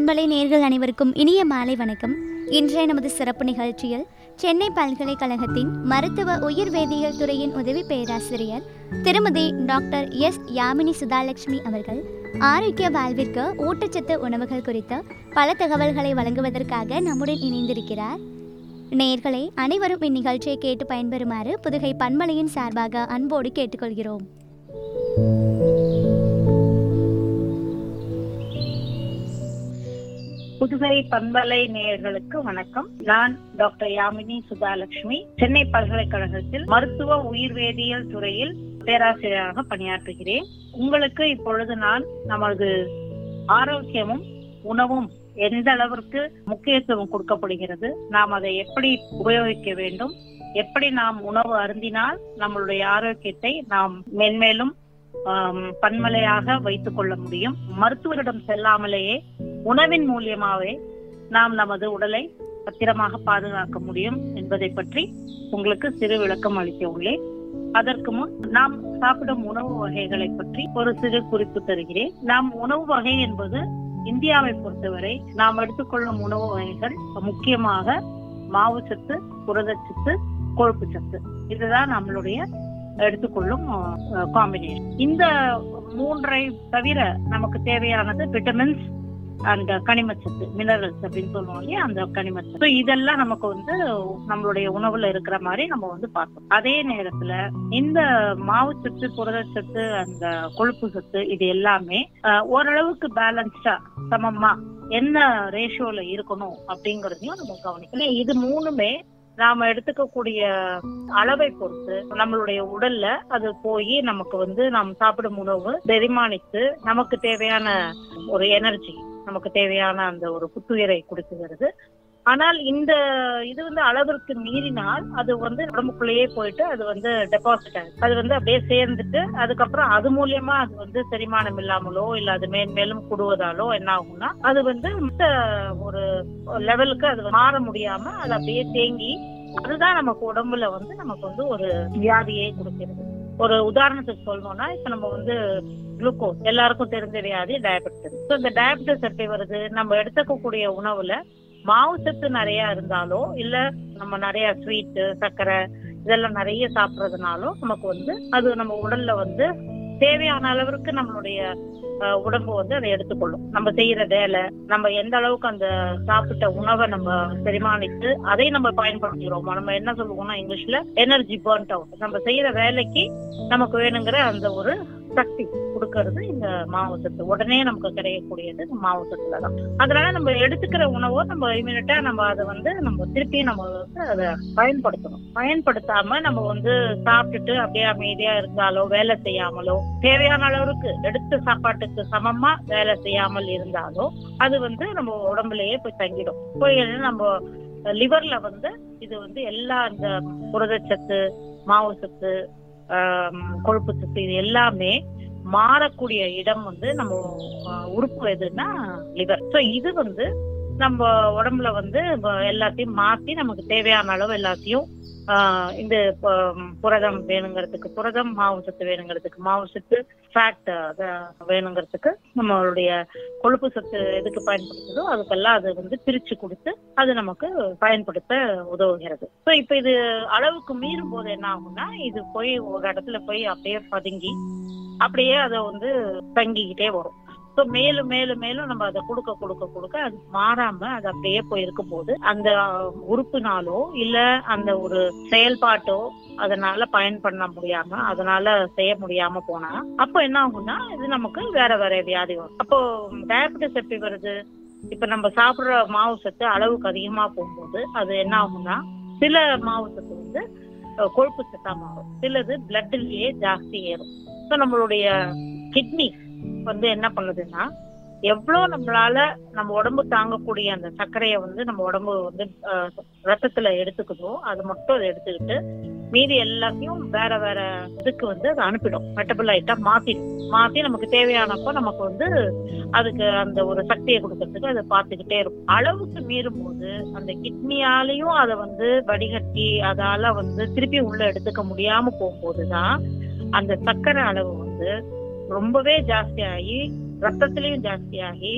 பண்பலை நேர்கள் அனைவருக்கும் இனிய மாலை வணக்கம் இன்றைய நமது சிறப்பு நிகழ்ச்சியில் சென்னை பல்கலைக்கழகத்தின் மருத்துவ உயிர் வேதியியல் துறையின் உதவி பேராசிரியர் திருமதி டாக்டர் எஸ் யாமினி சுதாலட்சுமி அவர்கள் ஆரோக்கிய வாழ்விற்கு ஊட்டச்சத்து உணவுகள் குறித்த பல தகவல்களை வழங்குவதற்காக நம்முடன் இணைந்திருக்கிறார் நேயர்களே அனைவரும் இந்நிகழ்ச்சியை கேட்டு பயன்பெறுமாறு புதுகை பண்பலையின் சார்பாக அன்போடு கேட்டுக்கொள்கிறோம் புதுகை பண்பலை நேயர்களுக்கு வணக்கம் நான் டாக்டர் யாமினி சுதாலட்சுமி சென்னை பல்கலைக்கழகத்தில் மருத்துவ உயிர்வேதியியல் துறையில் பேராசிரியராக பணியாற்றுகிறேன் உங்களுக்கு இப்பொழுது நான் நமது ஆரோக்கியமும் உணவும் எந்த அளவிற்கு முக்கியத்துவம் கொடுக்கப்படுகிறது நாம் அதை எப்படி உபயோகிக்க வேண்டும் எப்படி நாம் உணவு அருந்தினால் நம்மளுடைய ஆரோக்கியத்தை நாம் மென்மேலும் ஆம், பன்மலையாக வைத்துக் கொள்ள முடியும் மருத்துவரிடம் செல்லாமலேயே உணவின் மூலியமாவே நாம் நமது உடலை பத்திரமாக பாதுகாக்க முடியும் என்பதை பற்றி உங்களுக்கு சிறு விளக்கம் அளிக்க உள்ளேன் அதற்கு முன் நாம் சாப்பிடும் உணவு வகைகளை பற்றி ஒரு சிறு குறிப்பு தருகிறேன் நாம் உணவு வகை என்பது இந்தியாவை பொறுத்தவரை நாம் எடுத்துக்கொள்ளும் உணவு வகைகள் முக்கியமாக மாவுச்சத்து புரதச்சத்து கொழுப்பு சத்து இதுதான் நம்மளுடைய எடுத்துக்கொள்ளும் காம்பினேஷன் இந்த மூன்றை தவிர நமக்கு தேவையானது விட்டமின்ஸ் அந்த கனிமச்சத்து மினரல்ஸ் அப்படின்னு சொல்லுவோம் இல்லையா அந்த கனிமச்சத்து So இதெல்லாம் நமக்கு வந்து நம்மளுடைய உணவுல இருக்கிற மாதிரி நம்ம வந்து பார்த்தோம் அதே நேரத்துல இந்த மாவுச்சத்து புரதச்சத்து அந்த கொழுப்பு சத்து இது எல்லாமே அஹ், ஓரளவுக்கு பேலன்ஸ்டா சமமா என்ன ரேஷியோல இருக்கணும் அப்படிங்கறதையும் நம்ம கவனிக்கணும் இது மூணுமே நாம எடுத்துக்கக்கூடிய அளவை பொறுத்து நம்மளுடைய உடல்ல அது போய் நமக்கு வந்து நாம் சாப்பிடும் உணவு செரிமானித்து நமக்கு தேவையான ஒரு எனர்ஜி நமக்கு தேவையான அந்த ஒரு புத்துயிரை கொடுக்குகிறது ஆனால் இந்த இது வந்து அளவிற்கு மீறினால் அது வந்து உடம்புக்குள்ளேயே போயிட்டு அது வந்து டெபாசிட் ஆகுது அது வந்து அப்படியே சேர்ந்துட்டு அதுக்கப்புறம் அது மூலியமா அது வந்து செரிமானம் இல்லாமலோ இல்ல அது மேன்மேலும் கூடுவதாலோ என்ன ஆகும்னா அது வந்து மத்த ஒரு லெவலுக்கு அது மாற முடியாம அது அப்படியே தேங்கி அதுதான் நமக்கு உடம்புல வந்து நமக்கு வந்து ஒரு வியாதியை கொடுக்கிறது ஒரு உதாரணத்துக்கு சொல்லணும்னா இப்ப நம்ம வந்து குளுக்கோஸ் எல்லாருக்கும் தெரிஞ்ச வியாதி டயபெட்டிஸ் ஸோ இந்த டயபெட்டிஸ் எப்படி வருது நம்ம எடுத்துக்கக்கூடிய உணவுல மாவு சத்து நிறைய இருந்தாலோ இல்ல நம்ம நிறைய ஸ்வீட் சர்க்கரை இதெல்லாம் நிறைய சாப்பிட்றதுனாலோ நமக்கு வந்து அது நம்ம உடல்ல வந்து தேவையான அளவிற்கு நம்மளுடைய அஹ், உடம்பு வந்து அதை எடுத்துக்கொள்ளும் நம்ம செய்யற வேலை நம்ம எந்த அளவுக்கு அந்த சாப்பிட்ட உணவை நம்ம செரிமானித்து அதை நம்ம பயன்படுத்துகிறோம் நம்ம என்ன சொல்லுவோம்னா இங்கிலீஷ்ல எனர்ஜி பர்ன்ட் அவுட் நம்ம செய்யற வேலைக்கு நமக்கு வேணுங்கிற அந்த ஒரு சக்தி கொடுக்கறது இந்த மாவு சத்து உடனே நமக்கு கிடைக்கக்கூடியது இந்த மாவு சத்துல தான் அதனால நம்ம எடுத்துக்கிற உணவை நம்ம இமீடியட்டா நம்ம அதை வந்து நம்ம திருப்பி நம்ம வந்து அதை பயன்படுத்தணும் பயன்படுத்தாம நம்ம வந்து சாப்பிட்டுட்டு அப்படியே அமைதியா இருந்தாலோ வேலை செய்யாமலோ தேவையான அளவுக்கு எடுத்த சாப்பாட்டுக்கு சமமா வேலை செய்யாமல் இருந்தாலோ அது வந்து நம்ம உடம்புலயே போய் தங்கிடும் போய் நம்ம லிவர்ல வந்து இது வந்து எல்லா இந்த புரதச்சத்து மாவு சத்து ஆம், கொழுப்பு சத்து இது எல்லாமே மாறக்கூடிய இடம் வந்து நம்ம அஹ், உறுப்பு எதுன்னா லிவர் ஸோ இது வந்து நம்ம உடம்புல வந்து வ- எல்லாத்தையும் மாத்தி நமக்கு தேவையான அளவு எல்லாத்தையும் ஆஹ், இந்த ப- புரதம் வேணுங்கிறதுக்கு புரதம் மாவு சத்து வேணுங்கிறதுக்கு மாவு சத்து ஃபேட் வேணுங்கிறதுக்கு நம்மளுடைய கொழுப்பு சத்து எதுக்கு பயன்படுத்துதோ அதுக்கெல்லாம் அது வந்து பிரிச்சு கொடுத்து அது நமக்கு பயன்படுத்த உதவுகிறது ஸோ இப்போ இது அளவுக்கு மீறும் போது என்ன ஆகும்னா இது போய் ஒரு இடத்துல போய் அப்படியே பதுங்கி அப்படியே அதை வந்து தங்கிக்கிட்டே வரும் ஸோ மேலும் மேலும் மேலும் நம்ம அதை கொடுக்க கொடுக்க கொடுக்க அது மாறாம அது அப்படியே போய் இருக்கும்போது அந்த உறுப்புனாலோ இல்ல அந்த ஒரு செயல்பாட்டோ அதனால பயன் பண்ண முடியாம அதனால செய்ய முடியாம போனா அப்போ என்ன ஆகும்னா இது நமக்கு வேற வேற வியாதி வரும் அப்போ டயபெட்டிஸ் எப்படி வருது இப்ப நம்ம சாப்பிடுற மாவு சத்து அளவுக்கு அதிகமா போகும்போது அது என்ன ஆகும்னா சில மாவு சத்து வந்து அஹ், கொழுப்பு சத்தா மாறும் சிலது பிளட்லயே ஜாஸ்தி ஏறும் ஸோ நம்மளுடைய கிட்னி வந்து என்ன பண்ணுதுன்னா எவ்வளவு நம்மளால நம்ம உடம்பு தாங்கக்கூடிய அந்த சர்க்கரையை வந்து நம்ம உடம்பு வந்து அஹ், ரத்தத்துல எடுத்துக்குதோ அது மட்டும் அதை எடுத்துக்கிட்டு மீதி எல்லாத்தையும் வேற வேற இதுக்கு வந்து அதை அனுப்பிடும் மெட்டபிளைட்டா மாத்திடும் மாத்தி நமக்கு தேவையானப்போ நமக்கு வந்து அதுக்கு அந்த ஒரு சக்தியை கொடுக்கறதுக்கு அதை பார்த்துக்கிட்டே இருக்கும் அளவுக்கு மீறும் போது அந்த கிட்னியாலையும் அதை வந்து வடிகட்டி அதால வந்து திருப்பி உள்ள எடுத்துக்க முடியாம போகும்போதுதான் அந்த சர்க்கரை அளவு வந்து ரொம்பவே ஜாஸ்தியாகி ரத்தத்திலையும் ஜாஸ்தியாகி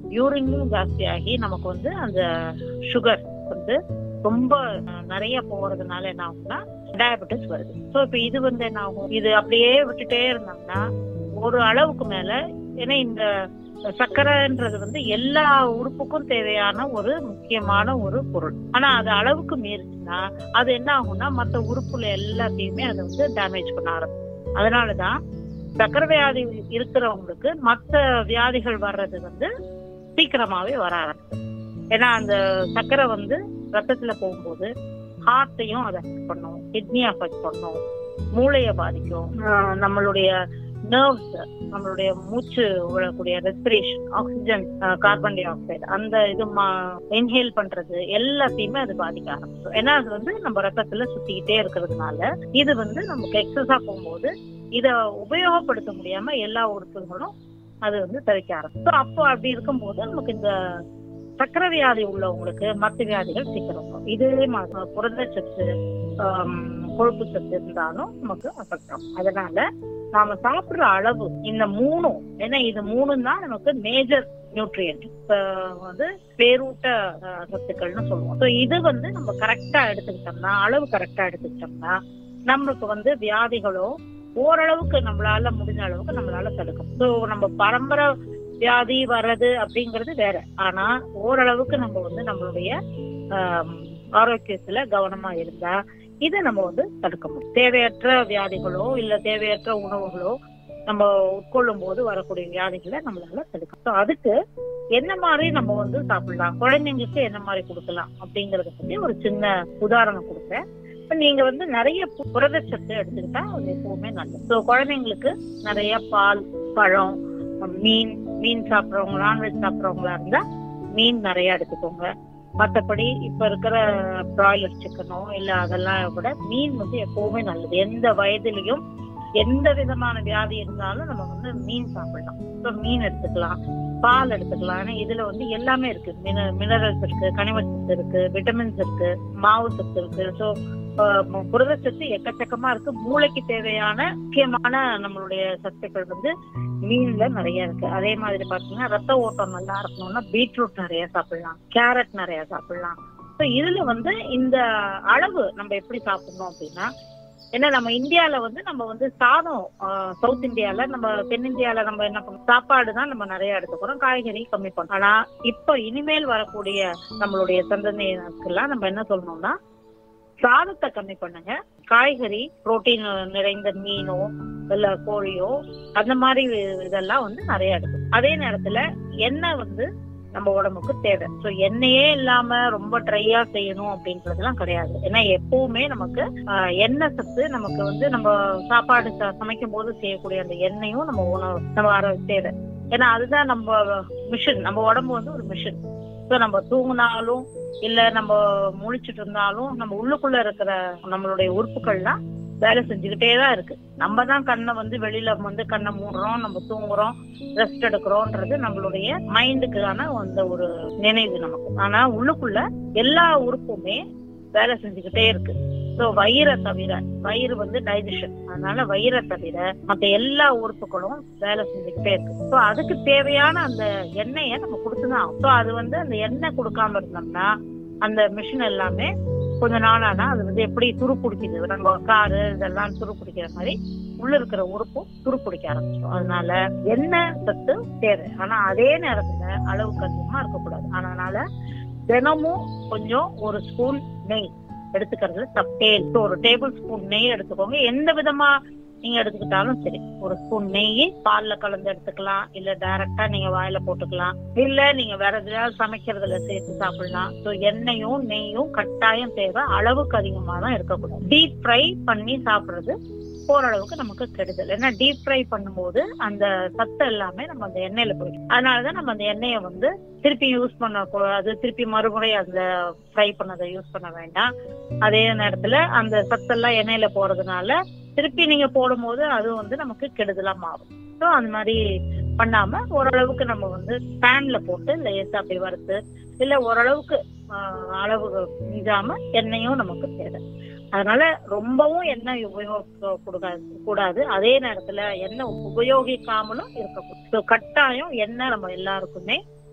யூரினும் ஜாஸ்தியாகி நமக்கு வந்து அந்த சுகர் வந்து ரொம்ப அஹ், நிறைய போறதுனால என்ன ஆகும்னா டயபெட்டிஸ் வருது ஸோ இப்போ இது வந்து என்ன ஆகும் இது அப்படியே விட்டுட்டே இருந்தோம்னா ஒரு அளவுக்கு மேல ஏன்னா இந்த சர்க்கரைன்றது வந்து எல்லா உறுப்புக்கும் தேவையான ஒரு முக்கியமான ஒரு பொருள் ஆனா அது அளவுக்கு மீறிச்சுன்னா அது என்ன ஆகும்னா மற்ற உறுப்புல எல்லாத்தையுமே அது வந்து டேமேஜ் பண்ண ஆரம்பிக்கும் அதனாலதான் சர்க்கரை வியாதி இருக்கிறவங்களுக்கு மற்ற வியாதிகள் வர்றது வந்து சீக்கிரமாவே வர ஆரம்பிக்கும் ஏன்னா அந்த சர்க்கரை வந்து ரத்தத்துல போகும்போது ஹார்ட்டையும் அதை அஃபெக்ட் பண்ணும் கிட்னி அஃபெக்ட் பண்ணும் மூளையை பாதிக்கும் ஆஹ் நம்மளுடைய நர்வ்ஸ் நம்மளுடைய மூச்சு விடக்கூடிய respiration oxygen carbon dioxide அந்த இது இன்ஹேல் பண்றது எல்லாத்தையுமே அது பாதிக்க ஆரம்பிக்கும் ஏன்னா அது வந்து நம்ம ரத்தத்துல சுத்திக்கிட்டே இருக்கிறதுனால இது வந்து நமக்கு எக்ஸஸா போகும்போது இத உபயோகப்படுத்த முடியாம எல்லா உறுப்புகளும் அது வந்து தவிக்க ஆரம்பிக்கும் அப்போ அப்படி இருக்கும்போது நமக்கு இந்த சக்கரை வியாதி உள்ளவங்களுக்கு மற்ற வியாதிகள் சீக்கிரம் வரும். இதே மாதிரி புரதச்சத்து ஆம், கொழுப்பு சத்து இருந்தாலும் நமக்கு அஃபெக்ட் ஆகும் அதனால நாம சாப்பிடுற அளவு இந்த மூணும் ஏன்னா இது மூணும் தான் நமக்கு மேஜர் நியூட்ரியன்ட் வந்து பேரூட்ட அஹ், சத்துக்கள்னு சொல்லுவோம் ஸோ இது வந்து நம்ம கரெக்டா எடுத்துக்கிட்டோம்னா அளவு கரெக்டா எடுத்துக்கிட்டோம்னா நம்மளுக்கு வந்து வியாதிகளோ ஓரளவுக்கு நம்மளால முடிஞ்ச அளவுக்கு நம்மளால தடுக்கும் ஸோ நம்ம பரம்பரை வியாதி வர்றது அப்படிங்கிறது வேற ஆனா ஓரளவுக்கு நம்ம வந்து நம்மளுடைய ஆம், ஆரோக்கியத்துல கவனமா இருந்தா இதை நம்ம வந்து தடுக்க முடியும் தேவையற்ற வியாதிகளோ இல்ல தேவையற்ற உணவுகளோ நம்ம உட்கொள்ளும் போது வரக்கூடிய வியாதிகளை நம்மளால தடுக்கலாம் So அதுக்கு என்ன மாதிரி நம்ம வந்து சாப்பிடலாம் குழந்தைங்களுக்கு என்ன மாதிரி கொடுக்கலாம் அப்படிங்கறத பத்தி ஒரு சின்ன உதாரணம் கொடுக்குறேன் இப்ப நீங்க வந்து நிறைய பு- புரதச்சத்து எடுத்துக்கிட்டா அது எப்பவுமே நல்லது ஸோ குழந்தைங்களுக்கு நிறைய பால் பழம் மீன் மீன் சாப்பிட்றவங்க நான்வெஜ் சாப்பிட்றவங்களா இருந்தா மீன் நிறைய எடுத்துக்கோங்க மத்தபடி இப்ப இருக்கிற பிராய்லர் சிக்கனோ இல்ல அதெல்லாம் விட மீன் வந்து எப்பவுமே நல்லது எந்த வயதிலையும் எந்த விதமான வியாதி இருந்தாலும் நம்ம வந்து மீன் சாப்பிடலாம் ஸோ மீன் எடுத்துக்கலாம் பால் எடுத்துக்கலாம் ஏன்னா இதுல வந்து எல்லாமே இருக்கு மின மினரல்ஸ் இருக்கு கனிம சத்து இருக்கு விட்டமின்ஸ் இருக்கு மாவு சத்து இருக்கு ஸோ புரதச்சத்து எக்கச்சக்கமா இருக்கு மூளைக்கு தேவையான முக்கியமான நம்மளுடைய சத்துக்கள் வந்து மீன்ல நிறைய இருக்கு அதே மாதிரி பாத்தீங்கன்னா ரத்த ஓட்டம் நல்லா இருக்கணும்னா பீட்ரூட் நிறைய சாப்பிடலாம் கேரட் நிறைய சாப்பிடலாம் ஸோ இதுல வந்து இந்த அளவு நம்ம எப்படி சாப்பிடணும் அப்படின்னா ஏன்னா நம்ம இந்தியால வந்து நம்ம வந்து சாதம் சவுத் இந்தியால நம்ம தென்னிந்தியால நம்ம என்ன பண்ணோம் சாப்பாடு தான் நம்ம நிறைய எடுத்துக்கிறோம் காய்கறி கம்மி பண்ணோம் ஆனா இப்போ இனிமேல் வரக்கூடிய நம்மளுடைய சந்ததியினருக்கெல்லாம் நம்ம என்ன சொல்லணும்னா சாதத்தை கம்மி பண்ணுங்க காய்கறி புரோட்டீன் நிறைந்த மீனோ இல்ல கோழியோ அந்த மாதிரி இதெல்லாம் வந்து நிறைய எடுக்கும் அதே நேரத்துல எண்ணெய் வந்து நம்ம உடம்புக்கு தேவை ஸோ எண்ணெயே இல்லாம ரொம்ப ட்ரையா செய்யணும் அப்படின்றதுலாம் கிடையாது ஏன்னா எப்பவுமே நமக்கு ஆஹ், எண்ணெய் சத்து நமக்கு வந்து நம்ம சாப்பாடு ச- சமைக்கும் போது செய்யக்கூடிய அந்த எண்ணெயும் நம்ம உணவு நம்ம அர தேவை ஏன்னா அதுதான் நம்ம மிஷின் நம்ம உடம்பு வந்து ஒரு மிஷின் ஸோ நம்ம தூங்கினாலும் இல்ல நம்ம முழிச்சிட்டு இருந்தாலும் நம்ம உள்ளுக்குள்ள இருக்கிற நம்மளுடைய உறுப்புகள்லாம் வேலை செஞ்சுக்கிட்டே தான் இருக்கு நம்ம தான் கண்ணை வந்து வெளியில வந்து கண்ணை மூடுறோம் நம்ம தூங்குறோம் ரெஸ்ட் எடுக்கிறோன்றது நம்மளுடைய மைண்டுக்கான அந்த ஒரு நினைவு நமக்கு ஆனா உள்ளுக்குள்ள எல்லா உறுப்புமே வேலை செஞ்சுக்கிட்டே இருக்கு ஸோ வயிறை தவிர வயிறு வந்து டைஜஷன் அதனால வயிறை தவிர மத்த எல்லா உறுப்புகளும் வேலை செஞ்சுக்கிட்டே இருக்கு ஸோ அதுக்கு தேவையான அந்த எண்ணெயை நம்ம கொடுத்துதான் ஆகும் ஸோ அது வந்து அந்த எண்ணெய் கொடுக்காம இருந்தோம்னா அந்த மிஷின் எல்லாமே கொஞ்ச நாளானா அது வந்து எப்படி துரு பிடிக்குது நம்ம காரு இதெல்லாம் துரு பிடிக்கிற மாதிரி உள்ள இருக்கிற உறுப்பும் துரு பிடிக்க ஆரம்பிச்சிடும் அதனால எண்ணெய் சத்து தேவை ஆனா அதே நேரத்துல அளவுக்கு அதிகமா இருக்கக்கூடாது அதனால தினமும் கொஞ்சம் ஒரு ஸ்பூன் நெய் எடுத்துக்கிறதுல தப்பே இல்லை. ஒரு டேபிள் ஸ்பூன் நெய் எடுத்துக்கோங்க எந்த விதமா நீங்க எடுத்துக்கிட்டாலும் சரி ஒரு ஸ்பூன் நெய் பால்ல கலந்து எடுத்துக்கலாம் இல்ல டைரக்டா நீங்க வாயில போட்டுக்கலாம் இல்ல நீங்க வேற எதையாவது சமைக்கிறதுல சேர்த்து சாப்பிடலாம் ஸோ எண்ணெயும் நெய்யும் கட்டாயம் தேவை அளவுக்கு அதிகமா தான் இருக்கக்கூடாது டீப் ஃப்ரை பண்ணி சாப்பிடுறது ஓரளவுக்கு நமக்கு கெடுதல் ஏன்னா டீப் ஃப்ரை பண்ணும்போது அந்த சத்து எல்லாமே நம்ம அந்த எண்ணெயில போயிடும் அதனாலதான் நம்ம அந்த எண்ணெயை வந்து திருப்பி யூஸ் பண்ண கூடாது திருப்பி மறுமுறை அந்த ஃப்ரை பண்ணதை யூஸ் பண்ண வேண்டாம் அதே நேரத்துல அந்த சத்தெல்லாம் எண்ணெயில போறதுனால திருப்பி நீங்க போடும்போது அது வந்து நமக்கு கெடுதலா மாறும் ஸோ அந்த மாதிரி பண்ணாம ஓரளவுக்கு நம்ம வந்து பேன்ல போட்டு லேசா அப்படி வறுத்து இல்ல ஓரளவுக்கு ஆஹ், அளவு மிஞ்சாம எண்ணெயும் நமக்கு தேவை அதனால ரொம்பவும் எண்ணெய் உபயோகிக்க கூடாது கூடாது அதே நேரத்துல எண்ணெய் உபயோகிக்காமலும் இருக்கக்கூடாது ஸோ கட்டாயம் எண்ணெய் நம்ம எல்லாருக்குமே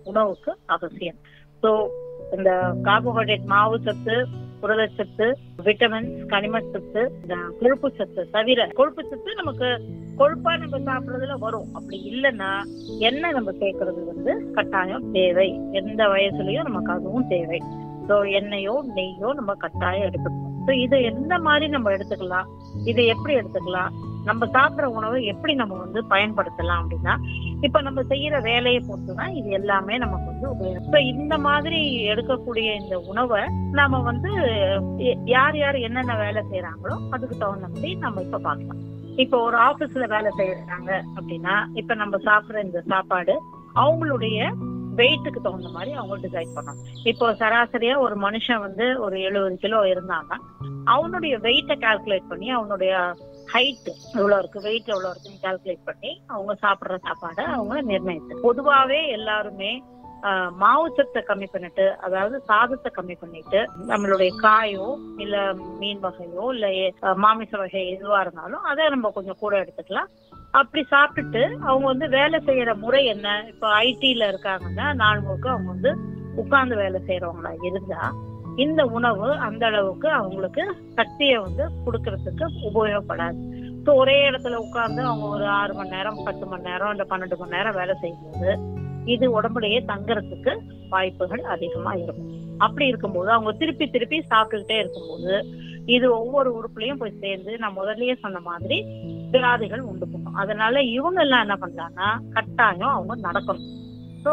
உணவுக்கு அவசியம் ஸோ இந்த கார்போஹைட்ரேட் மாவு சத்து புரதச்சத்து விட்டமின்ஸ் கனிமச்சத்து இந்த கொழுப்பு சத்து தவிர கொழுப்பு சத்து நமக்கு கொழுப்பா நம்ம சாப்பிடுறதுல வரும் அப்படி இல்லைன்னா எண்ணெய் நம்ம சேர்க்கறது வந்து கட்டாயம் தேவை எந்த வயசுலயும் நமக்கு அதுவும் தேவை ஸோ எண்ணெயோ நெய்யோ நம்ம கட்டாயம் எடுத்துக்கணும் ஸோ இதை எந்த மாதிரி நம்ம எடுத்துக்கலாம் இதை எப்படி எடுத்துக்கலாம் நம்ம சாப்பிடுற உணவை எப்படி நம்ம வந்து பயன்படுத்தலாம் அப்படின்னா இப்ப நம்ம செய்யற வேலையை பொறுத்துதான் இது எல்லாமே நமக்கு வந்து உபயோகம் இப்ப இந்த மாதிரி எடுக்கக்கூடிய இந்த உணவை நாம வந்து எ- யார் யார் என்னென்ன வேலை செய்யறாங்களோ அதுக்கு தகுந்த மாதிரி நம்ம இப்ப பார்க்கலாம் இப்ப ஒரு ஆபீஸ்ல வேலை செய்யறாங்க அப்படின்னா இப்ப நம்ம சாப்பிடுற இந்த சாப்பாடு அவங்களுடைய வெயிட்டுக்கு தகுந்த மாதிரி அவங்க டிசைட் பண்ணணும் இப்போ சராசரியா ஒரு மனுஷன் வந்து ஒரு எழுபது கிலோ இருந்தாங்க அவனுடைய வெயிட்டை கால்குலேட் பண்ணி அவனுடைய ஹைட் எவ்வளவு இருக்கு வெயிட் எவ்வளவு இருக்குன்னு கால்குலேட் பண்ணி அவங்க சாப்பிடுற சாப்பாடை அவங்க நிர்ணயித்து பொதுவாவே எல்லாருமே ஆஹ், மாவுச்சத்தை கம்மி பண்ணிட்டு அதாவது சாதத்தை கம்மி பண்ணிட்டு நம்மளுடைய காயோ இல்ல மீன் வகையோ இல்ல அஹ், மாமிச வகை எதுவா இருந்தாலும் அதை நம்ம கொஞ்சம் கூட எடுத்துக்கலாம் அப்படி சாப்பிட்டுட்டு அவங்க வந்து வேலை செய்யற முறை என்ன இப்ப ஐடில இருக்காங்கன்னா நாள் முழுக்க அவங்க வந்து உட்கார்ந்து வேலை செய்யறவங்களா இருந்தா இந்த உணவு அந்த அளவுக்கு அவங்களுக்கு சக்தியை வந்து கொடுக்கறதுக்கு உபயோகப்படாது ஸோ ஒரே இடத்துல உட்கார்ந்து அவங்க ஒரு ஆறு மணி நேரம் பத்து மணி நேரம் இல்ல பன்னெண்டு மணி நேரம் வேலை செய்யும்போது இது உடம்புலயே தங்குறதுக்கு வாய்ப்புகள் அதிகமா இருக்கும் அப்படி இருக்கும்போது அவங்க திருப்பி திருப்பி சாப்பிட்டுக்கிட்டே இருக்கும்போது இது ஒவ்வொரு உறுப்புலயும் போய் சேர்ந்து நான் முதல்லயே சொன்ன மாதிரி வியாதிகள் உண்டு பண்ணும் அதனால இவங்க எல்லாம் என்ன பண்றாங்கன்னா கட்டாயம் அவங்க நடக்கணும் ஸோ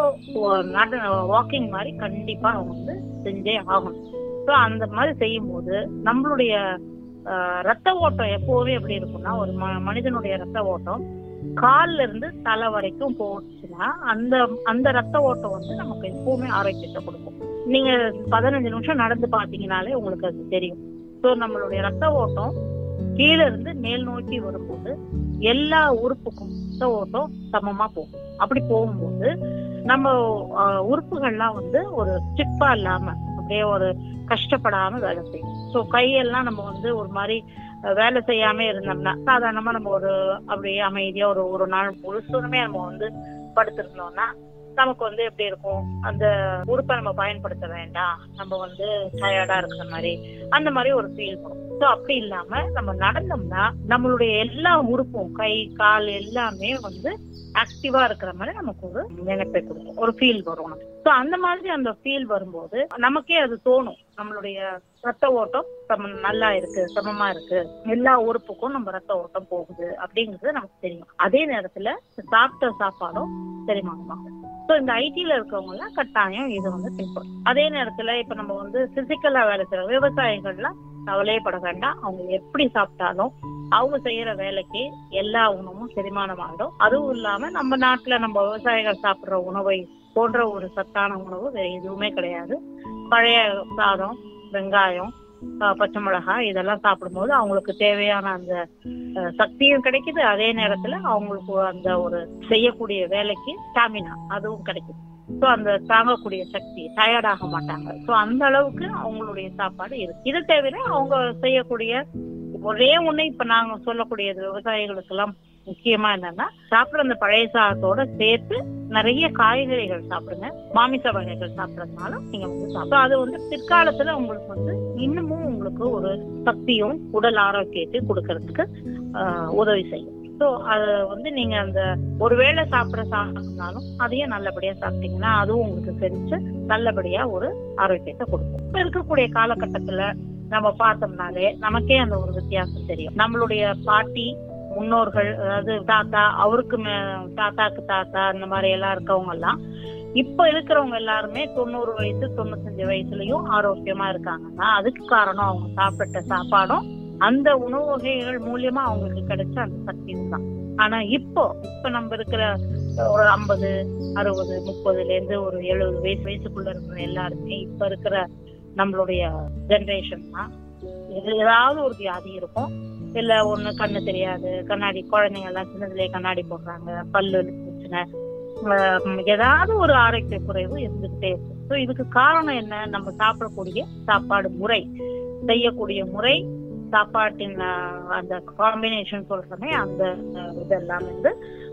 நட வாக்கிங் மாதிரி கண்டிப்பா அவங்க வந்து செஞ்சே ஆகணும் ஸோ அந்த மாதிரி செய்யும்போது நம்மளுடைய ஆஹ், ரத்த ஓட்டம் எப்பவுமே எப்படி இருக்கும்னா ஒரு ம- மனிதனுடைய ரத்த ஓட்டம் கால்ல இருந்து தலை வரைக்கும் போச்சுன்னா அந்த அந்த ரத்த ஓட்டம் வந்து நமக்கு எப்பவுமே ஆரோக்கியத்தை கொடுக்கும் நீங்க பதினஞ்சு நிமிஷம் நடந்து பாத்தீங்கன்னாலே உங்களுக்கு அது தெரியும் ஸோ நம்மளுடைய ரத்த ஓட்டம் கீழே இருந்து மேல் நோக்கி வரும்போது எல்லா உறுப்புக்கும் ரத்த ஓட்டம் சமமா போகும் அப்படி போகும்போது நம்ம ஆஹ், உறுப்புகள்லாம் வந்து ஒரு ஸ்டிப்பா இல்லாம அப்படியே ஒரு கஷ்டப்படாம வேலை செய்யும் ஸோ கையெல்லாம் நம்ம வந்து ஒரு மாதிரி அஹ், வேலை செய்யாம இருந்தோம்னா சாதாரணமா நம்ம ஒரு அப்படியே அமைதியா ஒரு ஒரு நாள் முழுசுமே நம்ம வந்து படுத்திருந்தோம்னா நமக்கு வந்து எப்படி இருக்கும் அந்த உறுப்பை நம்ம பயன்படுத்த வேண்டாம் நம்ம வந்து டயர்டா இருக்கிற மாதிரி அந்த மாதிரி ஒரு ஃபீல் வரும் ஸோ அப்படி இல்லாம நம்ம நடந்தோம்னா நம்மளுடைய எல்லா உறுப்பும் கை கால் எல்லாமே வந்து ஆக்டிவா இருக்கிற மாதிரி நமக்கு ஒரு நினைப்பை கொடுக்கும் ஒரு ஃபீல் வரும் ஸோ அந்த மாதிரி அந்த ஃபீல் வரும்போது நமக்கே அது தோணும் நம்மளுடைய ரத்த ஓட்டம் சம நல்லா இருக்கு சமமா இருக்கு எல்லா உறுப்புக்கும் நம்ம ரத்த ஓட்டம் போகுது அப்படிங்கிறது நமக்கு தெரியும் அதே நேரத்துல சாப்பிட்ட சாப்பாடும் செரிமானமாகும் ஸோ இந்த ஐடில இருக்கவங்க எல்லாம் கட்டாயம் இது வந்து பின்பற்றும் அதே நேரத்துல இப்ப நம்ம வந்து பிசிக்கலா வேலை செய்யற விவசாயிகள்லாம் கவலையே பட வேண்டாம் அவங்க எப்படி சாப்பிட்டாலும் அவங்க செய்யற வேலைக்கு எல்லா உணவும் செரிமானம் ஆகிடும் அதுவும் இல்லாம நம்ம நாட்டுல நம்ம விவசாயிகள் சாப்பிடுற உணவை போன்ற ஒரு சத்தான உணவு வேற எதுவுமே கிடையாது பழைய சாதம் வெங்காயம் ஆஹ் பச்சை மிளகாய் இதெல்லாம் சாப்பிடும்போது அவங்களுக்கு தேவையான அந்த அஹ், சக்தியும் கிடைக்குது அதே நேரத்துல அவங்களுக்கு அந்த ஒரு செய்யக்கூடிய வேலைக்கு ஸ்டாமினா அதுவும் கிடைக்குது ஸோ அந்த தாங்கக்கூடிய சக்தி டயர்ட் ஆக மாட்டாங்க ஸோ அந்த அளவுக்கு அவங்களுடைய சாப்பாடு இருக்கு இது தவிர அவங்க செய்யக்கூடிய ஒரே ஒண்ணு இப்ப நாங்க சொல்லக்கூடியது விவசாயிகளுக்கு எல்லாம் முக்கியமா என்னன்னா சாப்பிடுற அந்த பழைய சாதத்தோட சேர்த்து நிறைய காய்கறிகள் சாப்பிடுங்க மாமிச வகைகள் சாப்பிடறதுனால நீங்க வந்து சாப்பிடும் அது வந்து பிற்காலத்துல உங்களுக்கு வந்து இன்னமும் உங்களுக்கு ஒரு சக்தியும் உடல் ஆரோக்கியத்தையும் கொடுக்கறதுக்கு ஆஹ், உதவி செய்யும் ஸோ அது வந்து நீங்க அந்த ஒருவேளை சாப்பிட சாப்பிட்டாலும் அதையும் நல்லபடியா சாப்பிட்டீங்கன்னா அதுவும் உங்களுக்கு செஞ்சு நல்லபடியா ஒரு ஆரோக்கியத்தை கொடுக்கும் இப்ப இருக்கக்கூடிய காலகட்டத்துல நம்ம பார்த்தோம்னாலே நமக்கே அந்த ஒரு வித்தியாசம் தெரியும் நம்மளுடைய பாட்டி முன்னோர்கள் அதாவது தாத்தா அவருக்கு மே- தாத்தாக்கு தாத்தா அந்த மாதிரி எல்லாம் இருக்கவங்க எல்லாம் இப்ப இருக்கிறவங்க எல்லாருமே தொண்ணூறு வயசு தொண்ணூத்தஞ்சு வயசுலயும் ஆரோக்கியமா இருக்காங்கன்னா அதுக்கு காரணம் அவங்க சாப்பிட்ட சாப்பாடும் அந்த உணவு வகைகள் மூலியமா அவங்களுக்கு கிடைச்ச அந்த சக்தியும் தான் ஆனா இப்போ இப்ப நம்ம இருக்கிற ஒரு ஐம்பது அறுபது முப்பதுல இருந்து ஒரு எழுபது வயசு வயசுக்குள்ள இருக்கிற எல்லாருமே இப்ப இருக்கிற நம்மளுடைய ஜெனரேஷன் தான் இது ஏதாவது ஒரு வியாதி இருக்கும் இல்ல ஒண்ணு கண்ணு தெரியாது கண்ணாடி குழந்தைங்க எல்லாம் சின்னதுலயே கண்ணாடி போடுறாங்க பல்லு பிரச்சனை ஆஹ் ஏதாவது ஒரு ஆரோக்கிய குறைவு இருந்துகிட்டே இருக்கு ஸோ இதுக்கு காரணம் என்ன நம்ம சாப்பிடக்கூடிய சாப்பாடு முறை செய்யக்கூடிய முறை சாப்பாட்டின் ஆஹ், அந்த காம்பினேஷன் சொல்றோமே அந்த ஆஹ், இதெல்லாம் வந்து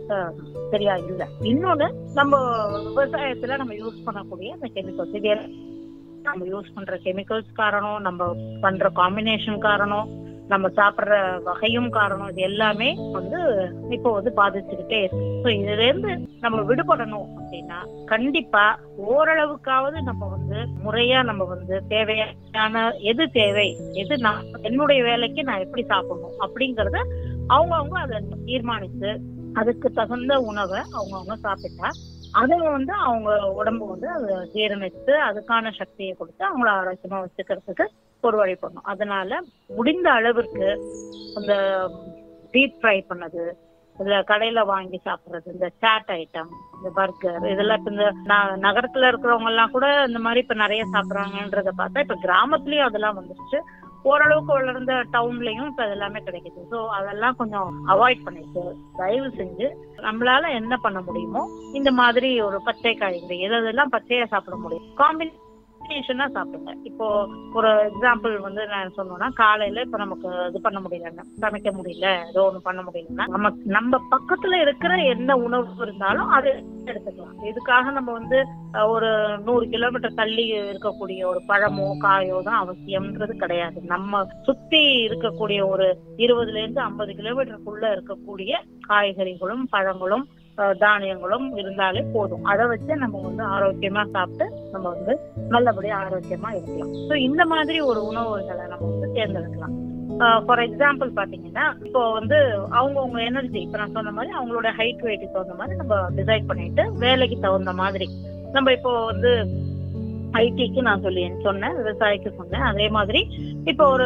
அஹ், சரியா இல்ல இன்னொன்னு நம்ம விவசாயத்துல நம்ம யூஸ் பண்ணக்கூடிய அந்த கெமிக்கல்ஸ் இது எல்லாம் நம்ம யூஸ் பண்ற கெமிக்கல்ஸ் காரணம் நம்ம பண்ற காம்பினேஷன் காரணம் நம்ம சாப்பிடுற வகையும் காரணம் இது எல்லாமே வந்து இப்போ வந்து பாதிச்சுக்கிட்டே இருக்கு ஸோ இதுல இருந்து நம்ம விடுபடணும் அப்படின்னா கண்டிப்பா ஓரளவுக்காவது நம்ம வந்து முறையா நம்ம வந்து தேவையான எது தேவை எது நான் என்னுடைய வேலைக்கு நான் எப்படி சாப்பிடணும் அப்படிங்கறத அவங்கவுங்க அதை தீர்மானித்து அதுக்கு தகுந்த உணவை அவங்கவுங்க சாப்பிட்டா அதை வந்து அவங்க உடம்பு வந்து அதை ஜீரணித்து அதுக்கான சக்தியை கொடுத்து அவங்கள ஆரோக்கியமா வச்சுக்கிறதுக்கு ஒரு வழி பண்ணும் அதனால முடிந்த அளவிற்கு இந்த டீப் ஃப்ரை பண்ணது இல்ல கடையில வாங்கி சாப்பிடுறது இந்த சாட் ஐட்டம் இந்த பர்கர் இதெல்லாம் இப்ப இந்த ந- நகரத்துல இருக்கிறவங்க எல்லாம் கூட இந்த மாதிரி இப்ப நிறைய சாப்பிடுறாங்கன்றத பார்த்தா இப்ப கிராமத்துலயும் அதெல்லாம் வந்துருச்சு ஓரளவுக்கு வளர்ந்த டவுன்லயும் இப்ப எல்லாமே கிடைக்குது ஸோ அதெல்லாம் கொஞ்சம் அவாய்ட் பண்ணிட்டு தயவு செஞ்சு நம்மளால என்ன பண்ண முடியுமோ இந்த மாதிரி ஒரு பச்சை காய்கறி எது எதெல்லாம் பச்சையா சாப்பிட முடியும் காம்பினேஷனா சாப்பிடுங்க இப்போ ஒரு எக்ஸாம்பிள் வந்து நான் சொன்னோம்னா காலையில இப்ப நமக்கு இது பண்ண முடியல சமைக்க முடியல ஏதோ ஒண்ணு பண்ண முடியலன்னா நம்ம நம்ம பக்கத்துல இருக்கிற எந்த உணவு இருந்தாலும் அதை எடுத்துக்கலாம் இதுக்காக நம்ம வந்து அஹ், ஒரு நூறு கிலோமீட்டர் தள்ளி இருக்கக்கூடிய ஒரு பழமோ காயோ தான் அவசியம்ன்றது கிடையாது நம்ம சுத்தி இருக்கக்கூடிய ஒரு இருபதுல இருந்து ஐம்பது கிலோமீட்டருக்குள்ள இருக்கக்கூடிய காய்கறிகளும் பழங்களும் அஹ், தானியங்களும் இருந்தாலே போதும் அதை வச்சு நம்ம வந்து ஆரோக்கியமா சாப்பிட்டு நம்ம வந்து நல்லபடியா ஆரோக்கியமா இருக்கலாம் ஸோ இந்த மாதிரி ஒரு உணவுகளை நம்ம வந்து தேர்ந்தெடுக்கலாம் ஃபார் எக்ஸாம்பிள் பாத்தீங்கன்னா இப்போ வந்து அவங்கவுங்க எனர்ஜி இப்ப நான் சொன்ன மாதிரி அவங்களோட ஹைட் வெயிட்டுக்கு தகுந்த மாதிரி நம்ம டிசைட் பண்ணிட்டு வேலைக்கு தகுந்த மாதிரி நம்ம இப்போ வந்து ஐடிக்கு நான் சொல்லி சொன்னேன் விவசாயிக்கு சொன்னேன் அதே மாதிரி இப்போ ஒரு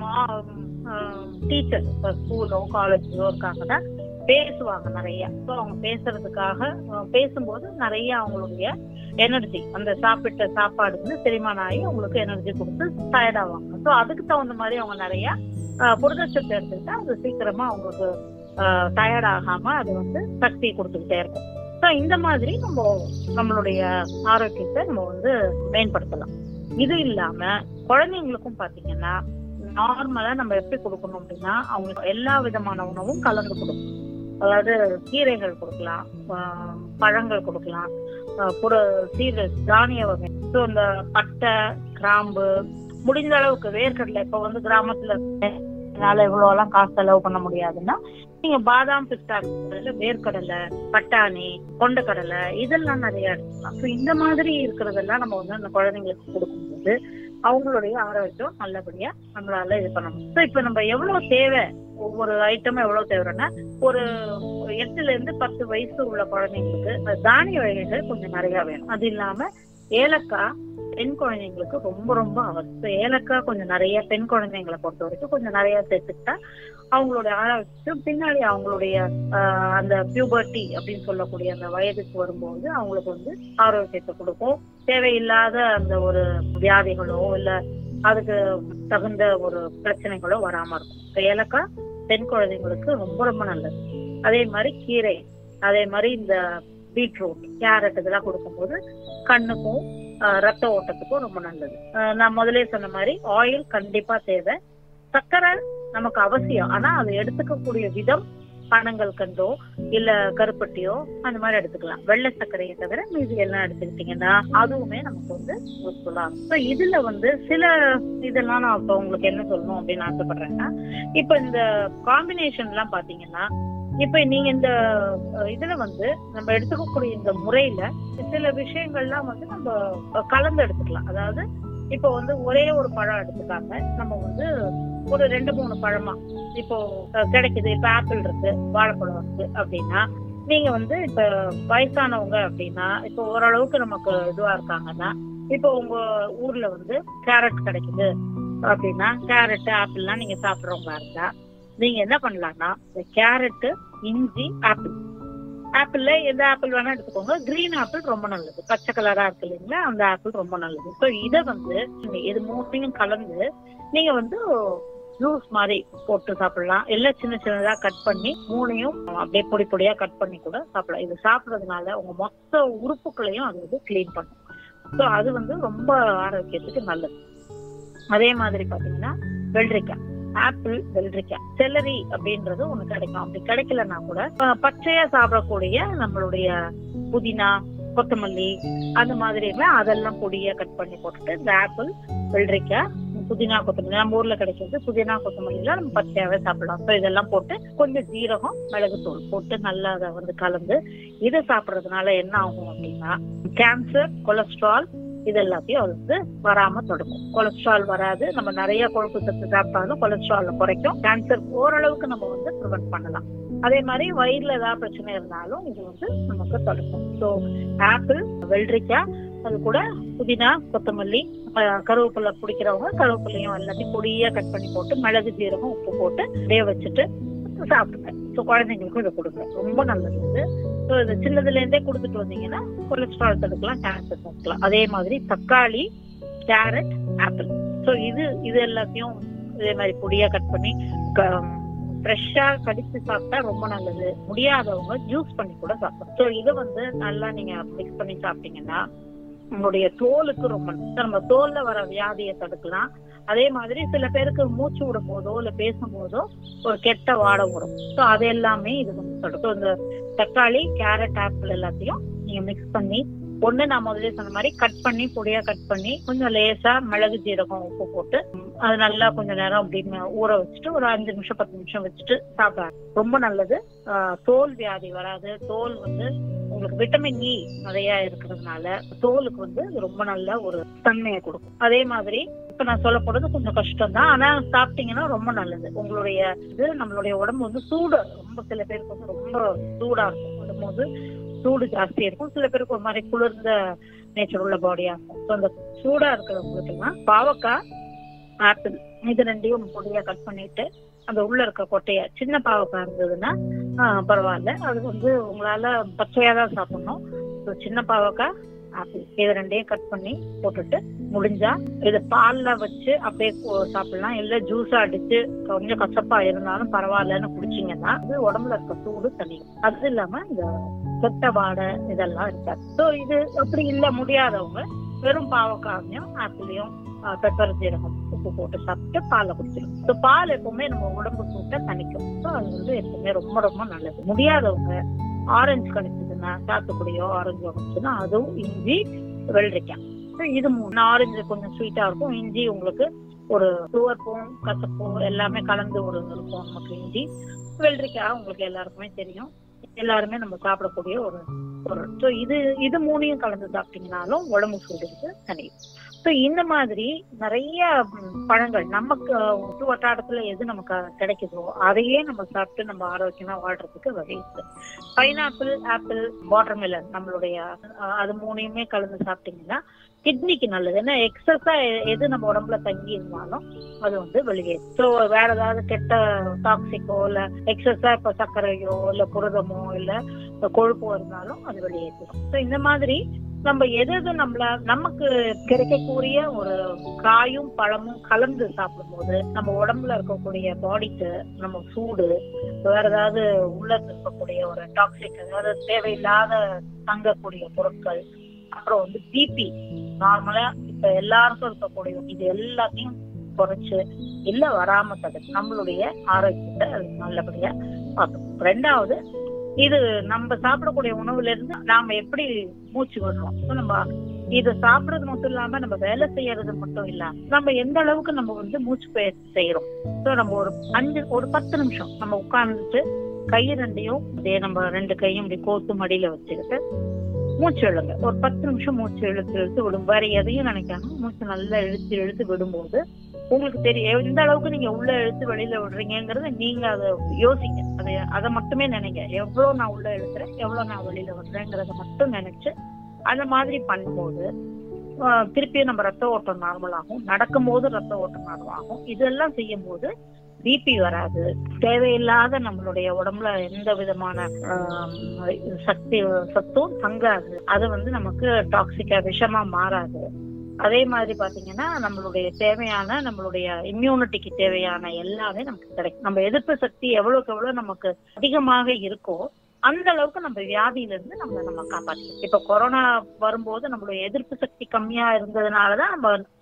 டீச்சர் இப்போ ஸ்கூலோ காலேஜோ இருக்காங்கன்னா பேசுவாங்க நிறைய ஸோ அவங்க பேசுறதுக்காக அஹ், பேசும்போது நிறைய அவங்களுடைய எனர்ஜி அந்த சாப்பிட்ட சாப்பாடு வந்து செரிமானம் ஆகி அவங்களுக்கு எனர்ஜி கொடுத்து டயர்ட் ஆவாங்க ஸோ அதுக்கு தகுந்த மாதிரி அவங்க நிறைய அஹ், புரதச்சத்து எடுத்துக்கிட்டா அது சீக்கிரமா அவங்களுக்கு டயர்ட் ஆகாம அது வந்து சக்தி கொடுத்துக்கிட்டே இருக்கும் ஸோ இந்த மாதிரி நம்ம நம்மளுடைய ஆரோக்கியத்தை நம்ம வந்து மேம்படுத்தலாம் இது இல்லாம குழந்தைங்களுக்கும் பாத்தீங்கன்னா நார்மலா நம்ம எப்படி கொடுக்கணும் அப்படின்னா அவங்களுக்கு எல்லா விதமான உணவும் கலந்து கொடுக்கணும் அதாவது கீரைகள் கொடுக்கலாம் ஆஹ் பழங்கள் கொடுக்கலாம் ஆஹ் புற சீர தானிய வகை ஸோ இந்த பட்டை கிராம்பு முடிஞ்ச அளவுக்கு வேர்க்கடலை இப்போ வந்து கிராமத்துல என்னால இவ்வளவு எல்லாம் காசு செலவு பண்ண முடியாதுன்னா நீங்க பாதாம் பிஸ்தா வேர்க்கடலை பட்டாணி கொண்டக்கடலை இதெல்லாம் நிறைய எடுத்துக்கலாம் ஸோ இந்த மாதிரி இருக்கிறதெல்லாம் நம்ம வந்து அந்த குழந்தைங்களுக்கு கொடுக்கும்போது அவங்களுடைய ஆரோக்கியம் நல்லபடியா நம்மளால இது பண்ண முடியும் ஸோ இப்போ நம்ம எவ்வளவு தேவை ஒவ்வொரு ஐட்டமும் எவ்வளவு தேவைன்னா ஒரு எட்டுல இருந்து பத்து வயசு உள்ள குழந்தைங்களுக்கு தானிய வகைகள் கொஞ்சம் நிறைய வேணும் அது இல்லாம ஏலக்காய் பெண் குழந்தைங்களுக்கு ரொம்ப ரொம்ப அவசியம் ஏலக்காய் கொஞ்சம் நிறைய பெண் குழந்தைங்களை பொறுத்த வரைக்கும் கொஞ்சம் நிறைய சேர்த்துக்கிட்டா அவங்களுடைய ஆரோக்கியம் பின்னாடி அவங்களுடைய ஆஹ், அந்த பியூபர்ட்டி அப்படின்னு சொல்லக்கூடிய அந்த வயதுக்கு வரும்போது அவங்களுக்கு வந்து ஆரோக்கியத்தை கொடுக்கும் தேவையில்லாத அந்த ஒரு வியாதிகளோ இல்ல அதுக்கு தகுந்த ஒரு பிரச்சனைகளோ வராம இருக்கும் இப்ப ஏலக்காய் பெண் குழந்தைங்களுக்கு ரொம்ப ரொம்ப நல்லது அதே மாதிரி கீரை அதே மாதிரி இந்த பீட்ரூட் கேரட் இதெல்லாம் கொடுக்கும்போது கண்ணுக்கும் ஆஹ், ரத்த ஓட்டத்துக்கும் ரொம்ப நல்லது ஆஹ், நான் முதலே சொன்ன மாதிரி ஆயில் கண்டிப்பா தேவை சர்க்கரை நமக்கு அவசியம் ஆனா அதை எடுத்துக்கக்கூடிய விதம் பனங்கள் கண்டோ இல்ல கருப்பட்டியோ அந்த மாதிரி எடுத்துக்கலாம் வெள்ளை சர்க்கரையை தவிர மீதி எல்லாம் எடுத்துக்கிட்டீங்கன்னா அதுவுமே நமக்கு வந்து யூஸ்ஃபுல்லா இருக்கும் So இதுல வந்து சில இதெல்லாம் நான் இப்ப உங்களுக்கு என்ன சொல்லணும் அப்படின்னு ஆசைப்படுறேன்னா இப்ப இந்த காம்பினேஷன் எல்லாம் பாத்தீங்கன்னா இப்ப நீங்க இந்த அஹ், இதுல வந்து நம்ம எடுத்துக்கக்கூடிய இந்த முறையில சில விஷயங்கள்லாம் வந்து நம்ம அஹ், கலந்து எடுத்துக்கலாம் அதாவது இப்போ வந்து ஒரே ஒரு பழம் எடுத்துக்காம நம்ம வந்து ஒரு ரெண்டு மூணு பழமா இப்போ அஹ், கிடைக்குது இப்ப ஆப்பிள் இருக்கு வாழைப்பழம் இருக்கு அப்படின்னா நீங்க வந்து இப்ப வயசானவங்க அப்படின்னா இப்போ ஓரளவுக்கு நமக்கு இதுவா இருக்காங்கன்னா இப்போ உங்க ஊர்ல வந்து கேரட் கிடைக்குது அப்படின்னா கேரட் ஆப்பிள்லாம் நீங்க சாப்பிடுறவங்க இருந்தா நீங்க என்ன பண்ணலாம்னா இந்த கேரட் இஞ்சி ஆப்பிள் ஆப்பிள்ல எந்த ஆப்பிள் வேணா எடுத்துக்கோங்க கிரீன் ஆப்பிள் ரொம்ப நல்லது பச்சை கலரா இருக்கு இல்லைங்களா அந்த ஆப்பிள் ரொம்ப நல்லது ஸோ இதை வந்து நீங்க இது மூணையும் கலந்து நீங்க வந்து ஜூஸ் மாதிரி போட்டு சாப்பிடலாம் இல்ல சின்ன சின்னதா கட் பண்ணி மூணையும் அப்படியே பொடி பொடியா கட் பண்ணி கூட சாப்பிடலாம் இது சாப்பிடுறதுனால உங்க மொத்த உறுப்புகளையும் அது வந்து கிளீன் பண்ணும் ஸோ அது வந்து ரொம்ப ஆரோக்கியத்துக்கு நல்லது அதே மாதிரி பாத்தீங்கன்னா வெள்ளரிக்காய் ஆப்பிள் வெள்ளரிக்காய் செல்லரி அப்படின்றது ஒண்ணு கிடைக்கும் அப்படி கிடைக்கலன்னா கூட அஹ், பச்சையா சாப்பிடக்கூடிய நம்மளுடைய புதினா கொத்தமல்லி அந்த மாதிரி எல்லாம் அதெல்லாம் பொடியா கட் பண்ணி போட்டுட்டு இந்த ஆப்பிள் வெள்ளரிக்காய் புதினா கொத்தமல்லி நம்ம ஊர்ல கிடைக்கிறது புதினா கொத்தமல்லில நம்ம பச்சையாவே சாப்பிடலாம் ஸோ இதெல்லாம் போட்டு கொஞ்சம் ஜீரகம் மிளகுத்தூள் போட்டு நல்லா அதை வந்து கலந்து இதை சாப்பிடுறதுனால என்ன ஆகும் அப்படின்னா கேன்சர் கொலஸ்ட்ரால் இது எல்லாத்தையும் அது வந்து வராம தடுக்கும் கொலஸ்ட்ரால் வராது நம்ம நிறைய கொழுப்பு சத்து சாப்பிட்டாலும் கொலஸ்ட்ரால் குறைக்கும் கேன்சர் ஓரளவுக்கு நம்ம வந்து ப்ரிவென்ட் பண்ணலாம் அதே மாதிரி வயிறுல ஏதாவது பிரச்சனை இருந்தாலும் இது வந்து நமக்கு தடுக்கும் ஸோ ஆப்பிள் வெள்ளரிக்காய் அது கூட புதினா கொத்தமல்லி அஹ், கருவேப்பிலை பிடிக்கிறவங்க கருவேப்பிலையும் எல்லாத்தையும் பொடியா கட் பண்ணி போட்டு மிளகு ஜீரகம் உப்பு போட்டு அப்படியே வச்சுட்டு சாப்பிடுங்க ஸோ குழந்தைங்களுக்கும் இதை கொடுங்க ரொம்ப நல்லது இது ஸோ இது சின்னதுல இருந்தே கொடுத்துட்டு வந்தீங்கன்னா கொலஸ்ட்ரால் தடுக்கலாம் கேன்சர் தடுக்கலாம் அதே மாதிரி தக்காளி கேரட் ஆப்பிள் ஸோ இது இது எல்லாத்தையும் இதே மாதிரி பொடியா கட் பண்ணி ஃப்ரெஷ்ஷா கடிச்சு சாப்பிட்டா ரொம்ப நல்லது முடியாதவங்க ஜூஸ் பண்ணி கூட சாப்பிடலாம் ஸோ இதை வந்து நல்லா நீங்க மிக்ஸ் பண்ணி சாப்பிட்டீங்கன்னா உங்களுடைய தோலுக்கு ரொம்ப நல்லது. நம்ம தோல்ல வர வியாதியை தடுக்கலாம் அதே மாதிரி சில பேருக்கு மூச்சு விடும் போதோ இல்ல பேசும்போதோ ஒரு கெட்ட வாடை வரும் ஸோ அது எல்லாமே இது வந்து தடுக்கும் இந்த தக்காளி கேரட் ஆப்பிள் எல்லாத்தையும் நீங்க மிக்ஸ் பண்ணி ஒண்ணு நான் முதல்ல சொன்ன மாதிரி கட் பண்ணி பொடியா கட் பண்ணி கொஞ்சம் லேசா மிளகு ஜீரகம் உப்பு போட்டு ம், அது நல்லா கொஞ்ச நேரம் அப்படின்னு ஊற வச்சுட்டு ஒரு அஞ்சு நிமிஷம் பத்து நிமிஷம் வச்சுட்டு சாப்பிடாது ரொம்ப நல்லது ஆஹ், தோல் வியாதி வராது தோல் வந்து உங்களுக்கு விட்டமின் இ நிறைய இருக்கிறதுனால தோலுக்கு வந்து இது ரொம்ப நல்ல ஒரு தன்மையை கொடுக்கும் அதே மாதிரி இப்ப நான் சொல்ல போறது கொஞ்சம் கஷ்டம் தான் ஆனா சாப்பிட்டீங்கன்னா ரொம்ப நல்லது உங்களுடைய இது நம்மளுடைய உடம்பு வந்து சூடு ரொம்ப சில பேருக்கு வந்து ரொம்ப சூடா இருக்கும் உடம்பு சூடு ஜாஸ்தி இருக்கும் சில பேருக்கு ஒரு மாதிரி குளிர்ந்த நேச்சர் உள்ள பாடியா இருக்கும் ஸோ அந்த சூடா இருக்கிறவங்களுக்கு எல்லாம் பாவக்காய் ஆப்பிள் இது ரெண்டையும் பொடியா கட் பண்ணிட்டு அந்த உள்ள இருக்க கொட்டைய சின்ன பாவக்காய் இருந்ததுன்னா ஆஹ், பரவாயில்ல அது வந்து உங்களால பச்சையா தான் சாப்பிடணும் ஸோ சின்ன பாவக்காய் ஆப்பிள் இது ரெண்டையும் கட் பண்ணி போட்டுட்டு முடிஞ்சா இது பால்ல வச்சு அப்படியே கு- சாப்பிடலாம் இல்ல ஜூஸா அடிச்சு கொஞ்சம் கசப்பா இருந்தாலும் பரவாயில்லன்னு குடிச்சீங்கன்னா அது உடம்புல இருக்க சூடு தனியும் அது இல்லாம இந்த கெட்ட வாடை இதெல்லாம் இருக்காது ஸோ இது அப்படி இல்ல முடியாதவங்க வெறும் பாவக்காயும் ஆப்பிளையும் பெப்பர் ஜீரகம் உப்பு போட்டு சாப்பிட்டு பாலை குடிச்சிடும் ஸோ பால் எப்பவுமே நம்ம உடம்பு சூட்டை தணிக்கும் ஸோ அது வந்து எப்பவுமே ரொம்ப ரொம்ப நல்லது முடியாதவங்க ஆரஞ்சு கிடைச்சதுன்னா சாத்துக்குடியோ ஆரஞ்சோ கிடைச்சதுன்னா அதுவும் இஞ்சி வெள்ளரிக்காய் ஸோ இது மூணு ஆரஞ்சு கொஞ்சம் ஸ்வீட்டா இருக்கும் இஞ்சி உங்களுக்கு ஒரு துவர்ப்பும் கசப்பும் எல்லாமே கலந்து ஒரு இருக்கும் நமக்கு இஞ்சி வெள்ளரிக்காய் உங்களுக்கு எல்லாருக்குமே தெரியும் எல்லாருமே நம்ம சாப்பிடக்கூடிய ஒரு பொருள் ஸோ இது இது மூணையும் கலந்து சாப்பிட்டீங்கனாலும் உடம்பு சூடுக்கு தனியும் ஸோ இந்த மாதிரி நிறைய ம், பழங்கள் நமக்கு சுற்று வட்டாரத்துல எது நமக்கு கிடைக்குதோ அதையே நம்ம சாப்பிட்டு நம்ம ஆரோக்கியமா வாழ்றதுக்கு வழி இருக்கு பைனாப்பிள் ஆப்பிள் வாட்டர்மெலன் நம்மளுடைய அஹ், அது மூணையுமே கலந்து சாப்பிட்டீங்கன்னா கிட்னிக்கு நல்லது ஏன்னா எக்ஸஸா எது நம்ம உடம்புல தங்கி இருந்தாலும் அது வந்து வெளியே ஸோ வேற ஏதாவது கெட்ட டாக்ஸிக்கோ இல்ல எக்ஸஸா இப்ப சர்க்கரையோ இல்ல புரதமோ இல்ல கொழுப்போ இருந்தாலும் அது வெளியேற்றும் ஸோ இந்த மாதிரி நம்ம எது எது நம்மள நமக்கு கிடைக்கக்கூடிய ஒரு காயும் பழமும் கலந்து சாப்பிடும்போது நம்ம உடம்புல இருக்கக்கூடிய பாடிக்கு நம்ம சூடு வேற ஏதாவது உள்ள இருக்கக்கூடிய ஒரு டாக்ஸிக் அதாவது தேவையில்லாத தங்கக்கூடிய பொருட்கள் அப்புறம் வந்து பிபி நார்மலா இப்ப எல்லாருக்கும் இருக்கக்கூடிய இது எல்லாத்தையும் குறைச்சு இல்ல வராம தடுக்கும் நம்மளுடைய ஆரோக்கியத்தை அது நல்லபடியா பார்த்துக்கும் ரெண்டாவது இது நம்ம சாப்பிடக்கூடிய உணவுல இருந்து நாம எப்படி மூச்சு விடுறோம் So நம்ம இதை சாப்பிடுறது மட்டும் இல்லாம நம்ம வேலை செய்யறது மட்டும் இல்லாம நம்ம எந்த அளவுக்கு நம்ம வந்து மூச்சு பயிற்சி செய்யறோம் ஸோ நம்ம ஒரு அஞ்சு ஒரு பத்து நிமிஷம் நம்ம உட்கார்ந்துட்டு கை ரெண்டையும் அப்படியே நம்ம ரெண்டு கையும் இப்படி கோத்து மடியில வச்சுக்கிட்டு மூச்சு இழுங்க ஒரு பத்து நிமிஷம் மூச்சு இழுத்து இழுத்து விடும் வேற எதையும் நினைக்காம மூச்சு நல்லா இழுத்து இழுத்து விடும்போது உங்களுக்கு தெரியும் எந்த அளவுக்கு நீங்க உள்ள இழுத்து வெளியில விடுறீங்கங்கறத நீங்க அதை யோசிங்க அதை அதை மட்டுமே நினைங்க எவ்வளவு நான் உள்ள இழுக்கிறேன் எவ்வளவு நான் வெளியில விடுறேங்கிறத மட்டும் நினைச்சு அந்த மாதிரி பண்ணும்போது ஆஹ், திருப்பியும் நம்ம ரத்த ஓட்டம் நார்மல் ஆகும் நடக்கும்போது ரத்த ஓட்டம் நார்மல் ஆகும் இதெல்லாம் செய்யும் போது பிபி வராது தேவையில்லாத நம்மளுடைய உடம்புல எந்த விதமான ஆஹ், சக்தி சத்தும் தங்காது அது வந்து நமக்கு டாக்ஸிக்கா விஷமா மாறாது அதே மாதிரி பாத்தீங்கன்னா நம்மளுடைய தேவையான நம்மளுடைய இம்யூனிட்டிக்கு தேவையான எல்லாமே நமக்கு கிடைக்கும் நம்ம எதிர்ப்பு சக்தி எவ்வளவுக்கு எவ்வளவு நமக்கு அதிகமாக இருக்கோ அந்த அளவுக்கு நம்ம வியாதியில இருந்து நம்ம நம்ம காப்பாற்றிக்கலாம் இப்ப கொரோனா வரும்போது நம்மளுடைய எதிர்ப்பு சக்தி கம்மியா இருந்ததுனாலதான் நம்ம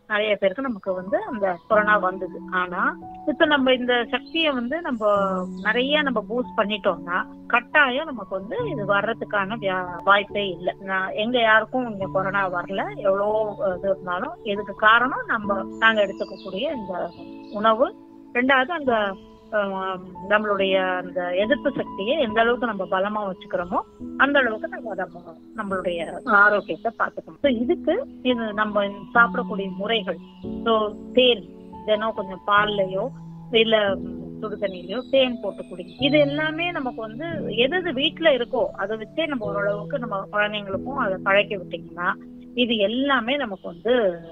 நிறைய பேருக்கு நமக்கு வந்து அந்த கொரோனா வந்தது ஆனா இப்ப நம்ம இந்த சக்தியை வந்து நம்ம நிறைய நம்ம பூஸ்ட் பண்ணிட்டோம்னா கட்டாயம் நமக்கு வந்து இது வர்றதுக்கான வியா- வாய்ப்பே இல்லை நான் எங்க யாருக்கும் இங்க கொரோனா வரல எவ்வளோ இது இருந்தாலும் இதுக்கு காரணம் நம்ம நாங்க எடுத்துக்கக்கூடிய இந்த உணவு ரெண்டாவது அந்த ஆஹ், நம்மளுடைய அந்த எதிர்ப்பு சக்தியை எந்த அளவுக்கு நம்ம பலமா வச்சுக்கிறோமோ அந்த அளவுக்கு நம்ம நம்ம நம்மளுடைய ஆரோக்கியத்தை பார்த்துக்கணும் ஸோ இதுக்கு இது நம்ம சாப்பிடக்கூடிய முறைகள் ஸோ தேன் தினம் கொஞ்சம் பால்லயோ இல்ல சுடு தண்ணியிலயோ தேன் போட்டு குடி இது எல்லாமே நமக்கு வந்து எது எது வீட்டுல இருக்கோ அதை வச்சே நம்ம ஓரளவுக்கு நம்ம குழந்தைங்களுக்கும் அதை பழக்கி விட்டீங்கன்னா இது எல்லாமே நமக்கு வந்து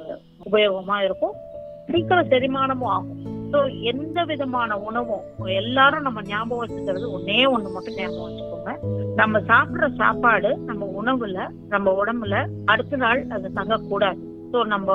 உபயோகமா இருக்கும் சீக்கிரம் செரிமானமும் ஆகும் ஸோ எந்த விதமான உணவும் எல்லாரும் நம்ம ஞாபகம் வச்சுக்கிறது ஒன்னே ஒண்ணு மட்டும் ஞாபகம் வச்சுக்கோங்க நம்ம சாப்பிடுற சாப்பாடு நம்ம உணவுல நம்ம உடம்புல அடுத்த நாள் அது தங்கக்கூடாது ஸோ நம்ம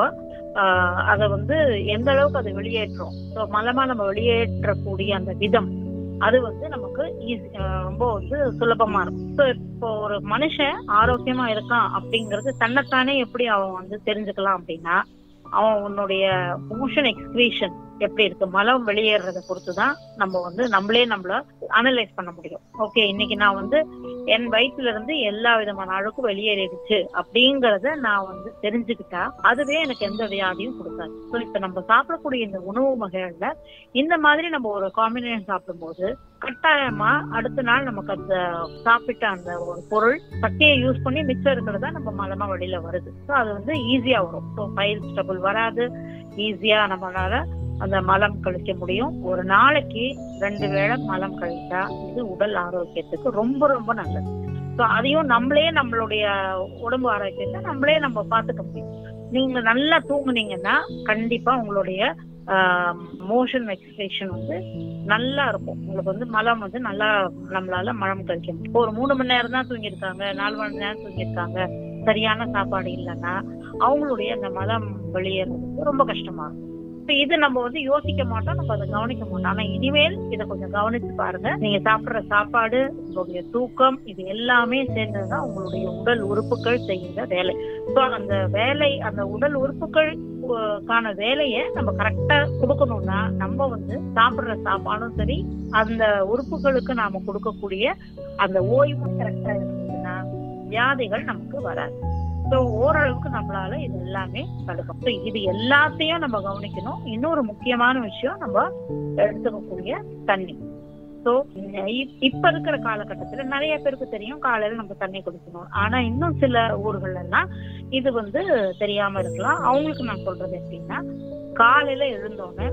ஆஹ் அதை வந்து எந்த அளவுக்கு அதை வெளியேற்றோம் ஸோ மலமா நம்ம வெளியேற்றக்கூடிய அந்த விதம் அது வந்து நமக்கு ஈஸி ரொம்ப வந்து சுலபமா இருக்கும் ஸோ இப்போ ஒரு மனுஷன் ஆரோக்கியமா இருக்கான் அப்படிங்கிறது தன்னைத்தானே எப்படி அவன் வந்து தெரிஞ்சுக்கலாம் அப்படின்னா அவன் உன்னுடைய மோஷன் எக்ஸ்கிரீஷன் எப்படி இருக்கு மலம் வெளியேறதை பொறுத்து தான் நம்ம வந்து நம்மளே நம்மள அனலைஸ் பண்ண முடியும் ஓகே இன்னைக்கு நான் வந்து என் வயிற்றுல இருந்து எல்லா விதமான அழுக்கும் வெளியேறிடுச்சு அப்படிங்கறத நான் வந்து தெரிஞ்சுக்கிட்டா அதுவே எனக்கு எந்த வியாதியும் கொடுக்காது ஸோ இப்ப நம்ம சாப்பிடக்கூடிய இந்த உணவு வகைகள்ல இந்த மாதிரி நம்ம ஒரு காம்பினேஷன் சாப்பிடும்போது கட்டாயமா அடுத்த நாள் நமக்கு அந்த சாப்பிட்ட அந்த ஒரு பொருள் சக்கையை யூஸ் பண்ணி மிச்சம் இருக்கிறதா நம்ம மலமா வெளியில வருது ஸோ அது வந்து ஈஸியா வரும் ஸோ பைல் ஸ்டபுள் வராது ஈஸியா நம்மளால அந்த மலம் கழிக்க முடியும் ஒரு நாளைக்கு ரெண்டு வேளை மலம் கழிச்சா இது உடல் ஆரோக்கியத்துக்கு ரொம்ப ரொம்ப நல்லது ஸோ அதையும் நம்மளே நம்மளுடைய உடம்பு ஆரோக்கியத்தை நம்மளே நம்ம பார்த்துக்க முடியும் நீங்க நல்லா தூங்குனீங்கன்னா கண்டிப்பா உங்களுடைய மோஷன் எக்ஸ்பிரேஷன் வந்து நல்லா இருக்கும் உங்களுக்கு வந்து மலம் வந்து நல்லா நம்மளால மலம் கழிக்க முடியும் இப்போ ஒரு மூணு மணி நேரம் தான் தூங்கியிருக்காங்க நாலு மணி நேரம் தூங்கியிருக்காங்க சரியான சாப்பாடு இல்லைன்னா அவங்களுடைய அந்த மலம் வெளியேறது ரொம்ப கஷ்டமா இருக்கும் இப்ப இது நம்ம வந்து யோசிக்க மாட்டோம் நம்ம அதை கவனிக்க மாட்டோம் ஆனா இனிமேல் இதை கொஞ்சம் கவனிச்சு பாருங்க நீங்க சாப்பிடுற சாப்பாடு உங்களுடைய தூக்கம் இது எல்லாமே சேர்ந்ததுதான் உங்களுடைய உடல் உறுப்புகள் செய்கிற வேலை ஸோ அந்த வேலை அந்த உடல் உறுப்புகள் அஹ், கான வேலையை நம்ம கரெக்டா கொடுக்கணும்னா நம்ம வந்து சாப்பிடுற சாப்பாடும் சரி அந்த உறுப்புகளுக்கு நாம கொடுக்கக்கூடிய அந்த ஓய்வும் கரெக்டா இருந்ததுன்னா வியாதிகள் நமக்கு வராது ஸோ ஓரளவுக்கு நம்மளால இது எல்லாமே தடுக்கும் ஸோ இது எல்லாத்தையும் நம்ம கவனிக்கணும் இன்னொரு முக்கியமான விஷயம் நம்ம எடுத்துக்கக்கூடிய தண்ணி ஸோ இப்ப இருக்கிற காலகட்டத்துல நிறைய பேருக்கு தெரியும் காலையில நம்ம தண்ணி குடிக்கணும் ஆனா இன்னும் சில ஊர்கள்ல எல்லாம் இது வந்து தெரியாம இருக்கலாம் அவங்களுக்கு நான் சொல்றது எப்படின்னா காலையில எழுந்தோடனே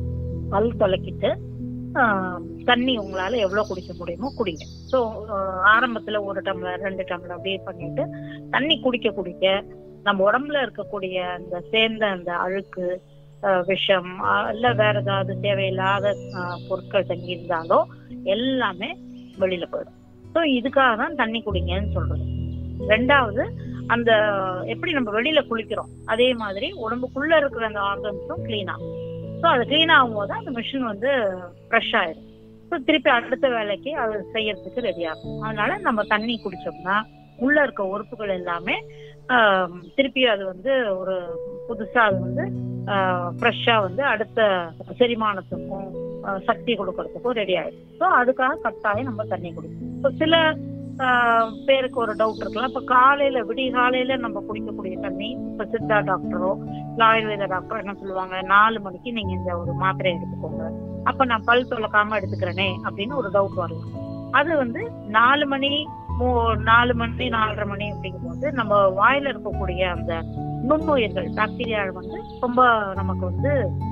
பல் தொலைக்கிட்டு ஆஹ், தண்ணி உங்களால எவ்வளவு குடிக்க முடியுமோ குடிங்க ஸோ ஆரம்பத்துல ஒரு டம்ளர் ரெண்டு டம்ளர் அப்படியே பண்ணிட்டு தண்ணி குடிக்க குடிக்க நம்ம உடம்புல இருக்கக்கூடிய அந்த சேர்ந்த அந்த அழுக்கு ஆஹ், விஷம் ஆஹ், இல்ல வேற ஏதாவது தேவையில்லாத ஆஹ், பொருட்கள் தங்கி இருந்தாலோ எல்லாமே வெளியில போயிடும் ஸோ இதுக்காக தான் தண்ணி குடிங்கன்னு சொல்றது ரெண்டாவது அந்த எப்படி நம்ம வெளியில குளிக்கிறோம் அதே மாதிரி உடம்புக்குள்ள இருக்கிற அந்த ஆர்கன்ஸும் கிளீன் ஆகும் ஸோ அது கிளீன் ஆகும்போது அந்த மிஷின் வந்து ஃப்ரெஷ் ஆயிடும் ஸோ திருப்பி அடுத்த வேலைக்கு அது செய்யறதுக்கு ரெடி ஆகும் அதனால நம்ம தண்ணி குடிச்சோம்னா உள்ள இருக்க உறுப்புகள் எல்லாமே ஆஹ், திருப்பி அது வந்து ஒரு புதுசா அது வந்து ஃப்ரெஷ்ஷா வந்து அடுத்த செரிமானத்துக்கும் ஆஹ், சக்தி கொடுக்கறதுக்கும் ரெடி ஆயிடும் ஸோ அதுக்காக கட்டாயம் நம்ம தண்ணி குடிக்கணும் இப்போ சில ஆஹ், பேருக்கு ஒரு டவுட் இருக்கலாம் இப்ப காலையில விடிய காலையில நம்ம குடிக்கக்கூடிய தண்ணி இப்ப சித்தா டாக்டரோ இல்ல ஆயுர்வேத டாக்டரோ என்ன சொல்லுவாங்க நாலு மணிக்கு நீங்க இந்த ஒரு மாத்திரை எடுத்துக்கோங்க அப்ப நான் பல் துளக்காம எடுத்துக்கிறேனே அப்படின்னு ஒரு டவுட் வரலாம் அது வந்து நாலு மணி மூ- நாலு மணி நாலரை மணி அப்படிங்கும்போது நம்ம வாயில இருக்கக்கூடிய அந்த நுண்ணுயிர்கள் பாக்டீரியா வந்து ரொம்ப நமக்கு வந்து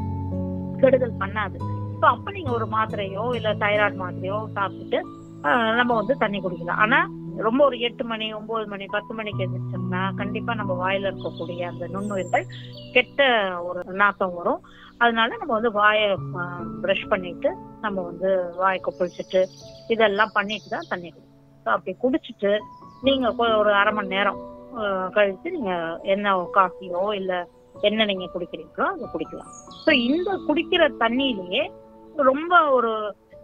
கெடுதல் பண்ணாது ஸோ அப்ப நீங்க ஒரு மாத்திரையோ இல்ல தைராய்டு மாத்திரையோ சாப்பிட்டுட்டு ஆஹ், நம்ம வந்து தண்ணி குடிக்கலாம் ஆனா ரொம்ப ஒரு எட்டு மணி ஒன்பது மணி பத்து மணிக்கு எழுந்திரிச்சோம்னா கண்டிப்பா நம்ம வாயில இருக்கக்கூடிய அந்த நுண்ணுயிர்கள் கெட்ட ஒரு நாத்தம் வரும் அதனால நம்ம வந்து வாயை ப்ரஷ் பண்ணிட்டு நம்ம வந்து வாயை கொப்பளிச்சுட்டு இதெல்லாம் பண்ணிட்டு தான் தண்ணி குடிக்கணும் ஸோ அப்படி குடிச்சிட்டு நீங்க கொ- ஒரு அரை மணி நேரம் ஆஹ், கழிச்சு நீங்க என்ன காஃபியோ இல்ல என்ன நீங்க குடிக்கிறீங்களோ அதை குடிக்கலாம் ஸோ இந்த குடிக்கிற தண்ணியிலேயே ரொம்ப ஒரு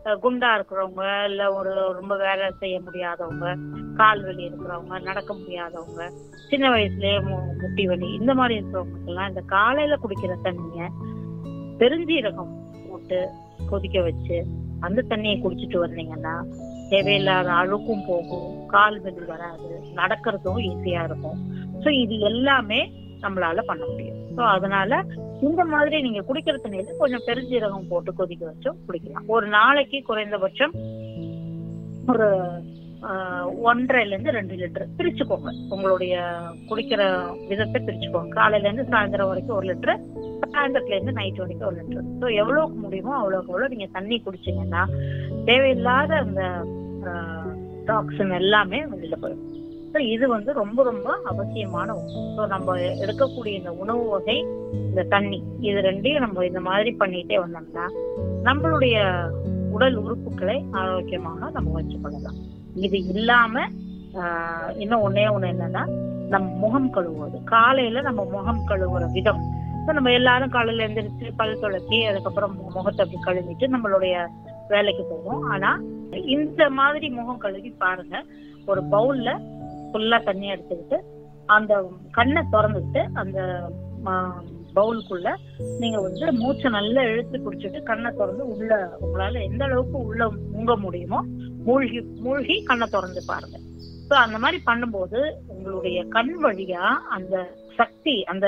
அஹ், குண்டா இருக்கிறவங்க இல்ல ஒரு ரொம்ப வேலை செய்ய முடியாதவங்க கால் வலி இருக்கிறவங்க நடக்க முடியாதவங்க சின்ன வயசுலயே மு- முட்டி வலி இந்த மாதிரி இருக்கிறவங்களுக்கு எல்லாம் இந்த காலையில குடிக்கிற தண்ணிய பெருஞ்சீரகம் போட்டு கொதிக்க வச்சு அந்த தண்ணியை குடிச்சிட்டு வந்தீங்கன்னா தேவையில்லாத அழுக்கும் போகும் கால் வலி வராது நடக்கிறதும் ஈஸியா இருக்கும் ஸோ இது எல்லாமே நம்மளால பண்ண முடியும் ஸோ அதனால இந்த மாதிரி நீங்க குடிக்கிற தண்ணியில கொஞ்சம் பெருஞ்சீரகம் போட்டு கொதிக்க வச்சும் குடிக்கலாம் ஒரு நாளைக்கு குறைந்தபட்சம் ஒரு ஆஹ், ஒன்றரைல இருந்து ரெண்டு லிட்டர் பிரிச்சுக்கோங்க உங்களுடைய குடிக்கிற விதத்தை பிரிச்சுக்கோங்க காலையில இருந்து சாயந்தரம் வரைக்கும் ஒரு லிட்டர் சாயந்தரத்துல இருந்து நைட் வரைக்கும் ஒரு லிட்டர் ஸோ எவ்வளவுக்கு முடியுமோ அவ்வளவுக்கு எவ்வளவு நீங்க தண்ணி குடிச்சீங்கன்னா தேவையில்லாத அந்த டாக்ஸின் எல்லாமே வெளியில போயிடும் ஸோ இது வந்து ரொம்ப ரொம்ப அவசியமான ஒன்று ஸோ நம்ம எடுக்கக்கூடிய இந்த உணவு வகை இந்த தண்ணி இது ரெண்டையும் நம்ம இந்த மாதிரி பண்ணிட்டே வந்தோம்னா நம்மளுடைய உடல் உறுப்புகளை ஆரோக்கியமாக நம்ம வச்சுக்கொள்ளலாம் இது இல்லாம ஆஹ், இன்னும் ஒண்ணே ஒண்ணு என்னன்னா நம்ம முகம் கழுவுவது காலையில நம்ம முகம் கழுவுற விதம் ஸோ நம்ம எல்லாரும் காலையில எந்திரிச்சு பல் துளக்கி அதுக்கப்புறம் மு- முகத்தை அப்படி கழுவிட்டு நம்மளுடைய வேலைக்கு போவோம் ஆனா இந்த மாதிரி முகம் கழுவி பாருங்க ஒரு பவுல்ல ஃபுல்லா தண்ணி எடுத்துக்கிட்டு அந்த கண்ணை திறந்துட்டு அந்த பவுலுக்குள்ள நீங்க வந்து மூச்சை நல்லா இழுத்து குடிச்சிட்டு கண்ணை திறந்து உள்ள உங்களால எந்த அளவுக்கு உள்ள முங்க முடியுமோ மூழ்கி மூழ்கி கண்ணை திறந்து பாருங்க ஸோ அந்த மாதிரி பண்ணும்போது உங்களுடைய கண் வழியா அந்த சக்தி அந்த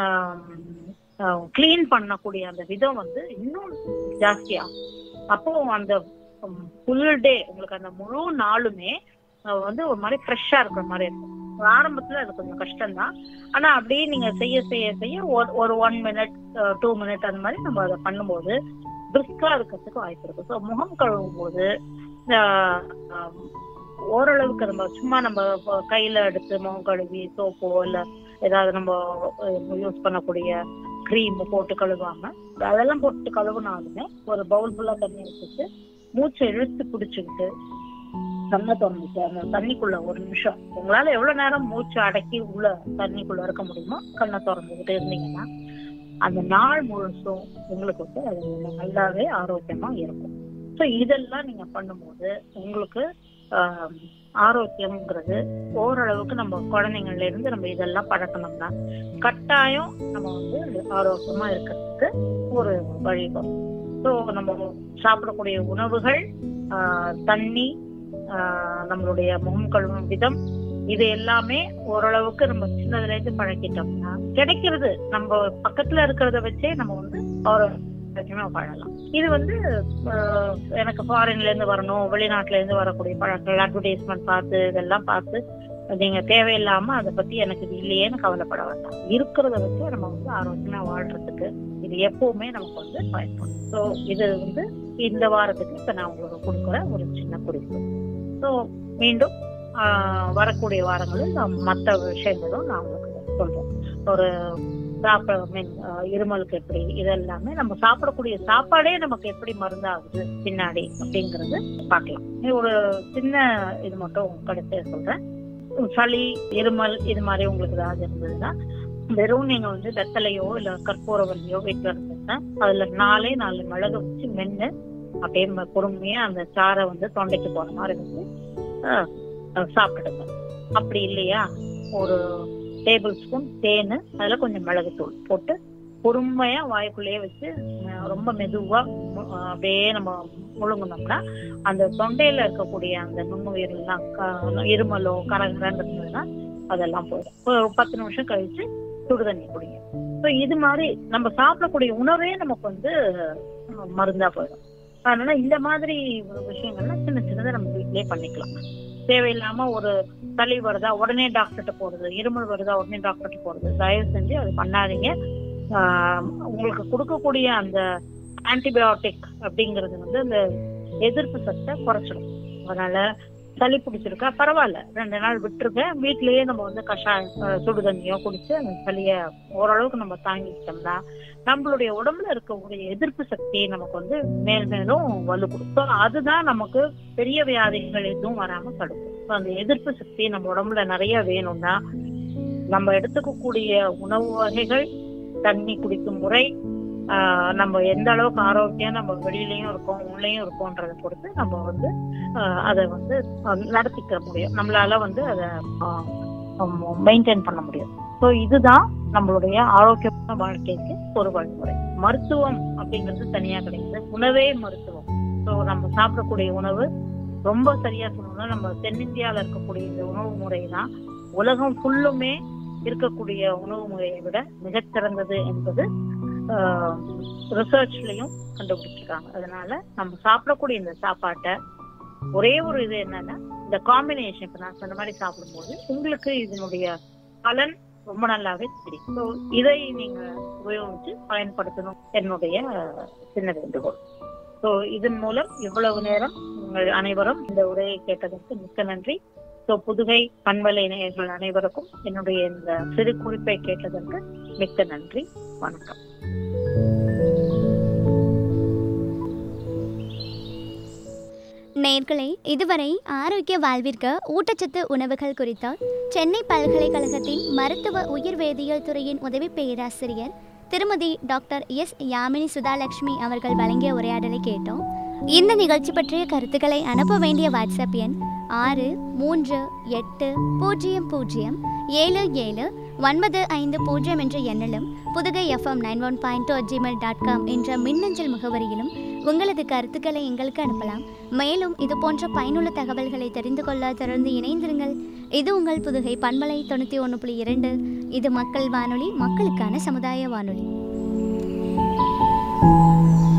கிளீன் பண்ணக்கூடிய அந்த விதம் வந்து இன்னும் ஜாஸ்தியாகும் அப்போ அந்த ஃபுல் டே உங்களுக்கு அந்த முழு நாளுமே அஹ், வந்து ஒரு மாதிரி ஃப்ரெஷ்ஷா இருக்கிற மாதிரி இருக்கும் ஆரம்பத்துல அது கொஞ்சம் கஷ்டம்தான் ஆனா அப்படியே நீங்க செய்ய செய்ய செய்ய ஒரு- ஒரு ஒன் மினிட் டூ மினிட் அந்த மாதிரி நம்ம அதை பண்ணும்போது பிரிஸ்கா இருக்கிறதுக்கு வாய்ப்பு இருக்கு ஸோ முகம் கழுவும் போது ஆஹ், ஆஹ், ஓரளவுக்கு நம்ம சும்மா நம்ம இப்ப கையில எடுத்து முகம் கழுவி சோப்போ இல்ல ஏதாவது நம்ம யூஸ் பண்ணக்கூடிய க்ரீம் போட்டு கழுவாம அதெல்லாம் போட்டு கழுவுனாலுமே ஒரு பவுல் ஃபுல்லா தண்ணி வச்சுட்டு மூச்சை இழுத்து பிடிச்சிக்கிட்டு கண்ணை திறந்துட்டு அந்த தண்ணிக்குள்ள ஒரு நிமிஷம் உங்களால எவ்வளவு நேரம் மூச்சு அடக்கி உள்ள தண்ணிக்குள்ள இருக்க முடியுமோ கண்ணை திறந்துகிட்டு இருந்தீங்கன்னா அந்த நாள் முழுசும் உங்களுக்கு வந்து அது நல்லாவே ஆரோக்கியமா இருக்கும் ஸோ இதெல்லாம் நீங்க பண்ணும்போது உங்களுக்கு ஆஹ், ஆரோக்கியம்ங்கிறது ஓரளவுக்கு நம்ம குழந்தைங்கள்ல இருந்து நம்ம இதெல்லாம் பழக்கணும்னா கட்டாயம் நம்ம வந்து ஆரோக்கியமா இருக்கிறதுக்கு ஒரு வழி வரும் ஸோ நம்ம சாப்பிடக்கூடிய உணவுகள் ஆஹ், தண்ணி ஆஹ், நம்மளுடைய முகம் கழுவும் விதம் இது எல்லாமே ஓரளவுக்கு நம்ம சின்னதுல இருந்து பழக்கிட்டோம்னா கிடைக்கிறது நம்ம பக்கத்துல இருக்கிறத வச்சே நம்ம வந்து ஆரோக்கியமா வாழலாம் இது வந்து ஆஹ், எனக்கு ஃபாரின்ல இருந்து வரணும் வெளிநாட்டுல இருந்து வரக்கூடிய பழக்கங்கள் அட்வர்டைஸ்மெண்ட் பார்த்து இதெல்லாம் பார்த்து நீங்க தேவையில்லாம அதை பத்தி எனக்கு இது இல்லையேன்னு கவலைப்பட வேண்டாம் இருக்கிறத வச்சு நம்ம வந்து ஆரோக்கியமா வாழ்றதுக்கு இது எப்பவுமே நமக்கு வந்து பயன்படும் ஸோ இது வந்து இந்த வாரத்துக்கு இப்ப நான் உங்களுக்கு கொடுக்குற ஒரு சின்ன குறிப்பு ஸோ மீண்டும் ஆஹ், வரக்கூடிய வாரங்களில் நான் மற்ற விஷயங்களும் நான் உங்களுக்கு சொல்றேன் ஒரு சாப்பிட மீன் இருமலுக்கு எப்படி இதெல்லாமே நம்ம சாப்பிடக்கூடிய சாப்பாடே நமக்கு எப்படி மருந்தாகுது பின்னாடி அப்படிங்கறது பார்க்கலாம் இது ஒரு சின்ன இது மட்டும் கடைசியா சொல்றேன் சளி இருமல் இது மாதிரி உங்களுக்கு ஏதாவது இருந்ததுன்னா வெறும் நீங்க வந்து வெத்தலையோ இல்ல கற்பூரவல்லியோ வீட்டுல இருந்ததுன்னா அதுல நாலே நாலு மிளகு வச்சு மென்னு அப்படியே ம- பொறுமையா அந்த சாறை வந்து தொண்டைக்கு போற மாதிரி வந்து ஆஹ், ஆஹ், சாப்பிடுங்க அப்படி இல்லையா ஒரு டேபிள் ஸ்பூன் தேன் அதுல கொஞ்சம் மிளகுத்தூள் போட்டு பொறுமையா வாய்க்குள்ளேயே வச்சு அஹ், ரொம்ப மெதுவா மு- அஹ், அப்படியே நம்ம முழுங்கினோம்னா அந்த தொண்டையில இருக்கக்கூடிய அந்த நுண்ணுயிரெல்லாம் க- இருமலோ கரகரன்னு இருந்ததுன்னா அதெல்லாம் போயிடும் ஒரு பத்து நிமிஷம் கழிச்சு சுடு தண்ணி குடிங்க ஸோ இது மாதிரி நம்ம சாப்பிடக்கூடிய உணவே நமக்கு வந்து அஹ், மருந்தா போயிடும் அதனால இந்த மாதிரி விஷயங்கள்லாம் சின்ன சின்னதை நம்ம வீட்லயே பண்ணிக்கலாம் தேவையில்லாம ஒரு சளி வருதா உடனே டாக்டர்கிட்ட போறது இருமல் வருதா உடனே டாக்டர்கிட்ட போறது தயவு செஞ்சு அது பண்ணாதீங்க ஆஹ் உங்களுக்கு கொடுக்கக்கூடிய அந்த ஆன்டிபயோட்டிக் அப்படிங்கிறது வந்து அந்த எதிர்ப்பு சக்தியை குறைச்சிடும் அதனால சளி பிடிச்சிருக்கா பரவாயில்ல ரெண்டு நாள் விட்டுருங்க வீட்லயே நம்ம வந்து கஷாயம் ஆஹ் சுடு தண்ணியோ குடிச்சு அந்த சளிய ஓரளவுக்கு நம்ம தாங்கிக்கிட்டோம்னா நம்மளுடைய உடம்புல இருக்கக்கூடிய எதிர்ப்பு சக்தியை நமக்கு வந்து மேல் மேலும் வலு கொடுக்கும் அதுதான் நமக்கு பெரிய வியாதிகள் எதுவும் வராம தடுக்கும் So, அந்த எதிர்ப்பு சக்தி நம்ம உடம்புல நிறைய வேணும்னா நம்ம எடுத்துக்கக்கூடிய உணவு வகைகள் தண்ணி குடிக்கும் முறை ஆஹ் நம்ம எந்த அளவுக்கு ஆரோக்கியம் நம்ம வெளியிலயும் இருக்கோம் உள்ளேயும் இருக்கோன்றதை பொறுத்து நம்ம வந்து ஆஹ் அதை வந்து அஹ் நடத்திக்க முடியும் நம்மளால வந்து அதை மெயின்டைன் பண்ண முடியும் ஸோ இதுதான் நம்மளுடைய ஆரோக்கியமான வாழ்க்கைக்கு ஒரு வழிமுறை மருத்துவம் அப்படிங்கிறது தனியா கிடையாது உணவே மருத்துவம் ஸோ நம்ம சாப்பிடக்கூடிய உணவு ரொம்ப சரியா சொல்லணும்னா நம்ம தென்னிந்தியால இருக்கக்கூடிய இந்த உணவு முறை தான் உலகம் ஃபுல்லுமே இருக்கக்கூடிய உணவு முறையை விட மிகச்சிறந்தது என்பது ரிசர்ச்லயும் கண்டுபிடிச்சிருக்காங்க அதனால நம்ம சாப்பிடக்கூடிய இந்த சாப்பாட்டை ஒரே ஒரு இது என்னன்னா இந்த காம்பினேஷன் இப்ப நான் சொன்ன மாதிரி சாப்பிடும்போது உங்களுக்கு இதனுடைய பலன் ரொம்ப நல்லாவே தெரியும் ஸோ இதை நீங்க உபயோகிச்சு பயன்படுத்தணும் என்னுடைய சின்ன வேண்டுகோள் ஸோ இதன் மூலம் இவ்வளவு நேரம் உங்கள் அனைவரும் இந்த உரையை கேட்டதற்கு மிக்க நன்றி ஸோ புதுகை பண்பலை நேயர்கள் அனைவருக்கும் என்னுடைய இந்த சிறு குறிப்பை கேட்டதற்கு மிக்க நன்றி வணக்கம் நேர்களே இதுவரை ஆரோக்கிய வாழ்விற்கு ஊட்டச்சத்து உணவுகள் குறித்த சென்னை பல்கலைக்கழகத்தின் மருத்துவ உயிர் வேதியியல் துறையின் உதவி பேராசிரியர் திருமதி டாக்டர் எஸ் யாமினி சுதாலட்சுமி அவர்கள் வழங்கிய உரையாடலை கேட்டோம் இந்த நிகழ்ச்சி பற்றிய கருத்துக்களை அனுப்ப வேண்டிய வாட்ஸ்அப் எண் ஆறு மூன்று எட்டு பூஜ்ஜியம் பூஜ்ஜியம் ஏழு ஏழு ஒன்பது ஐந்து பூஜ்ஜியம் என்ற எண்ணிலும் Pudugai FM nine one point two Gmail dot com என்ற மின்னஞ்சல் முகவரியிலும் உங்களது கருத்துக்களை எங்களுக்கு அனுப்பலாம் மேலும் இது போன்ற பயனுள்ள தகவல்களை தெரிந்து கொள்ள தொடர்ந்து இணைந்திருங்கள் இது உங்கள் புதுகை பண்பலை தொண்ணூற்றி ஒன்று புள்ளி இரண்டு இது மக்கள் வானொலி மக்களுக்கான சமுதாய வானொலி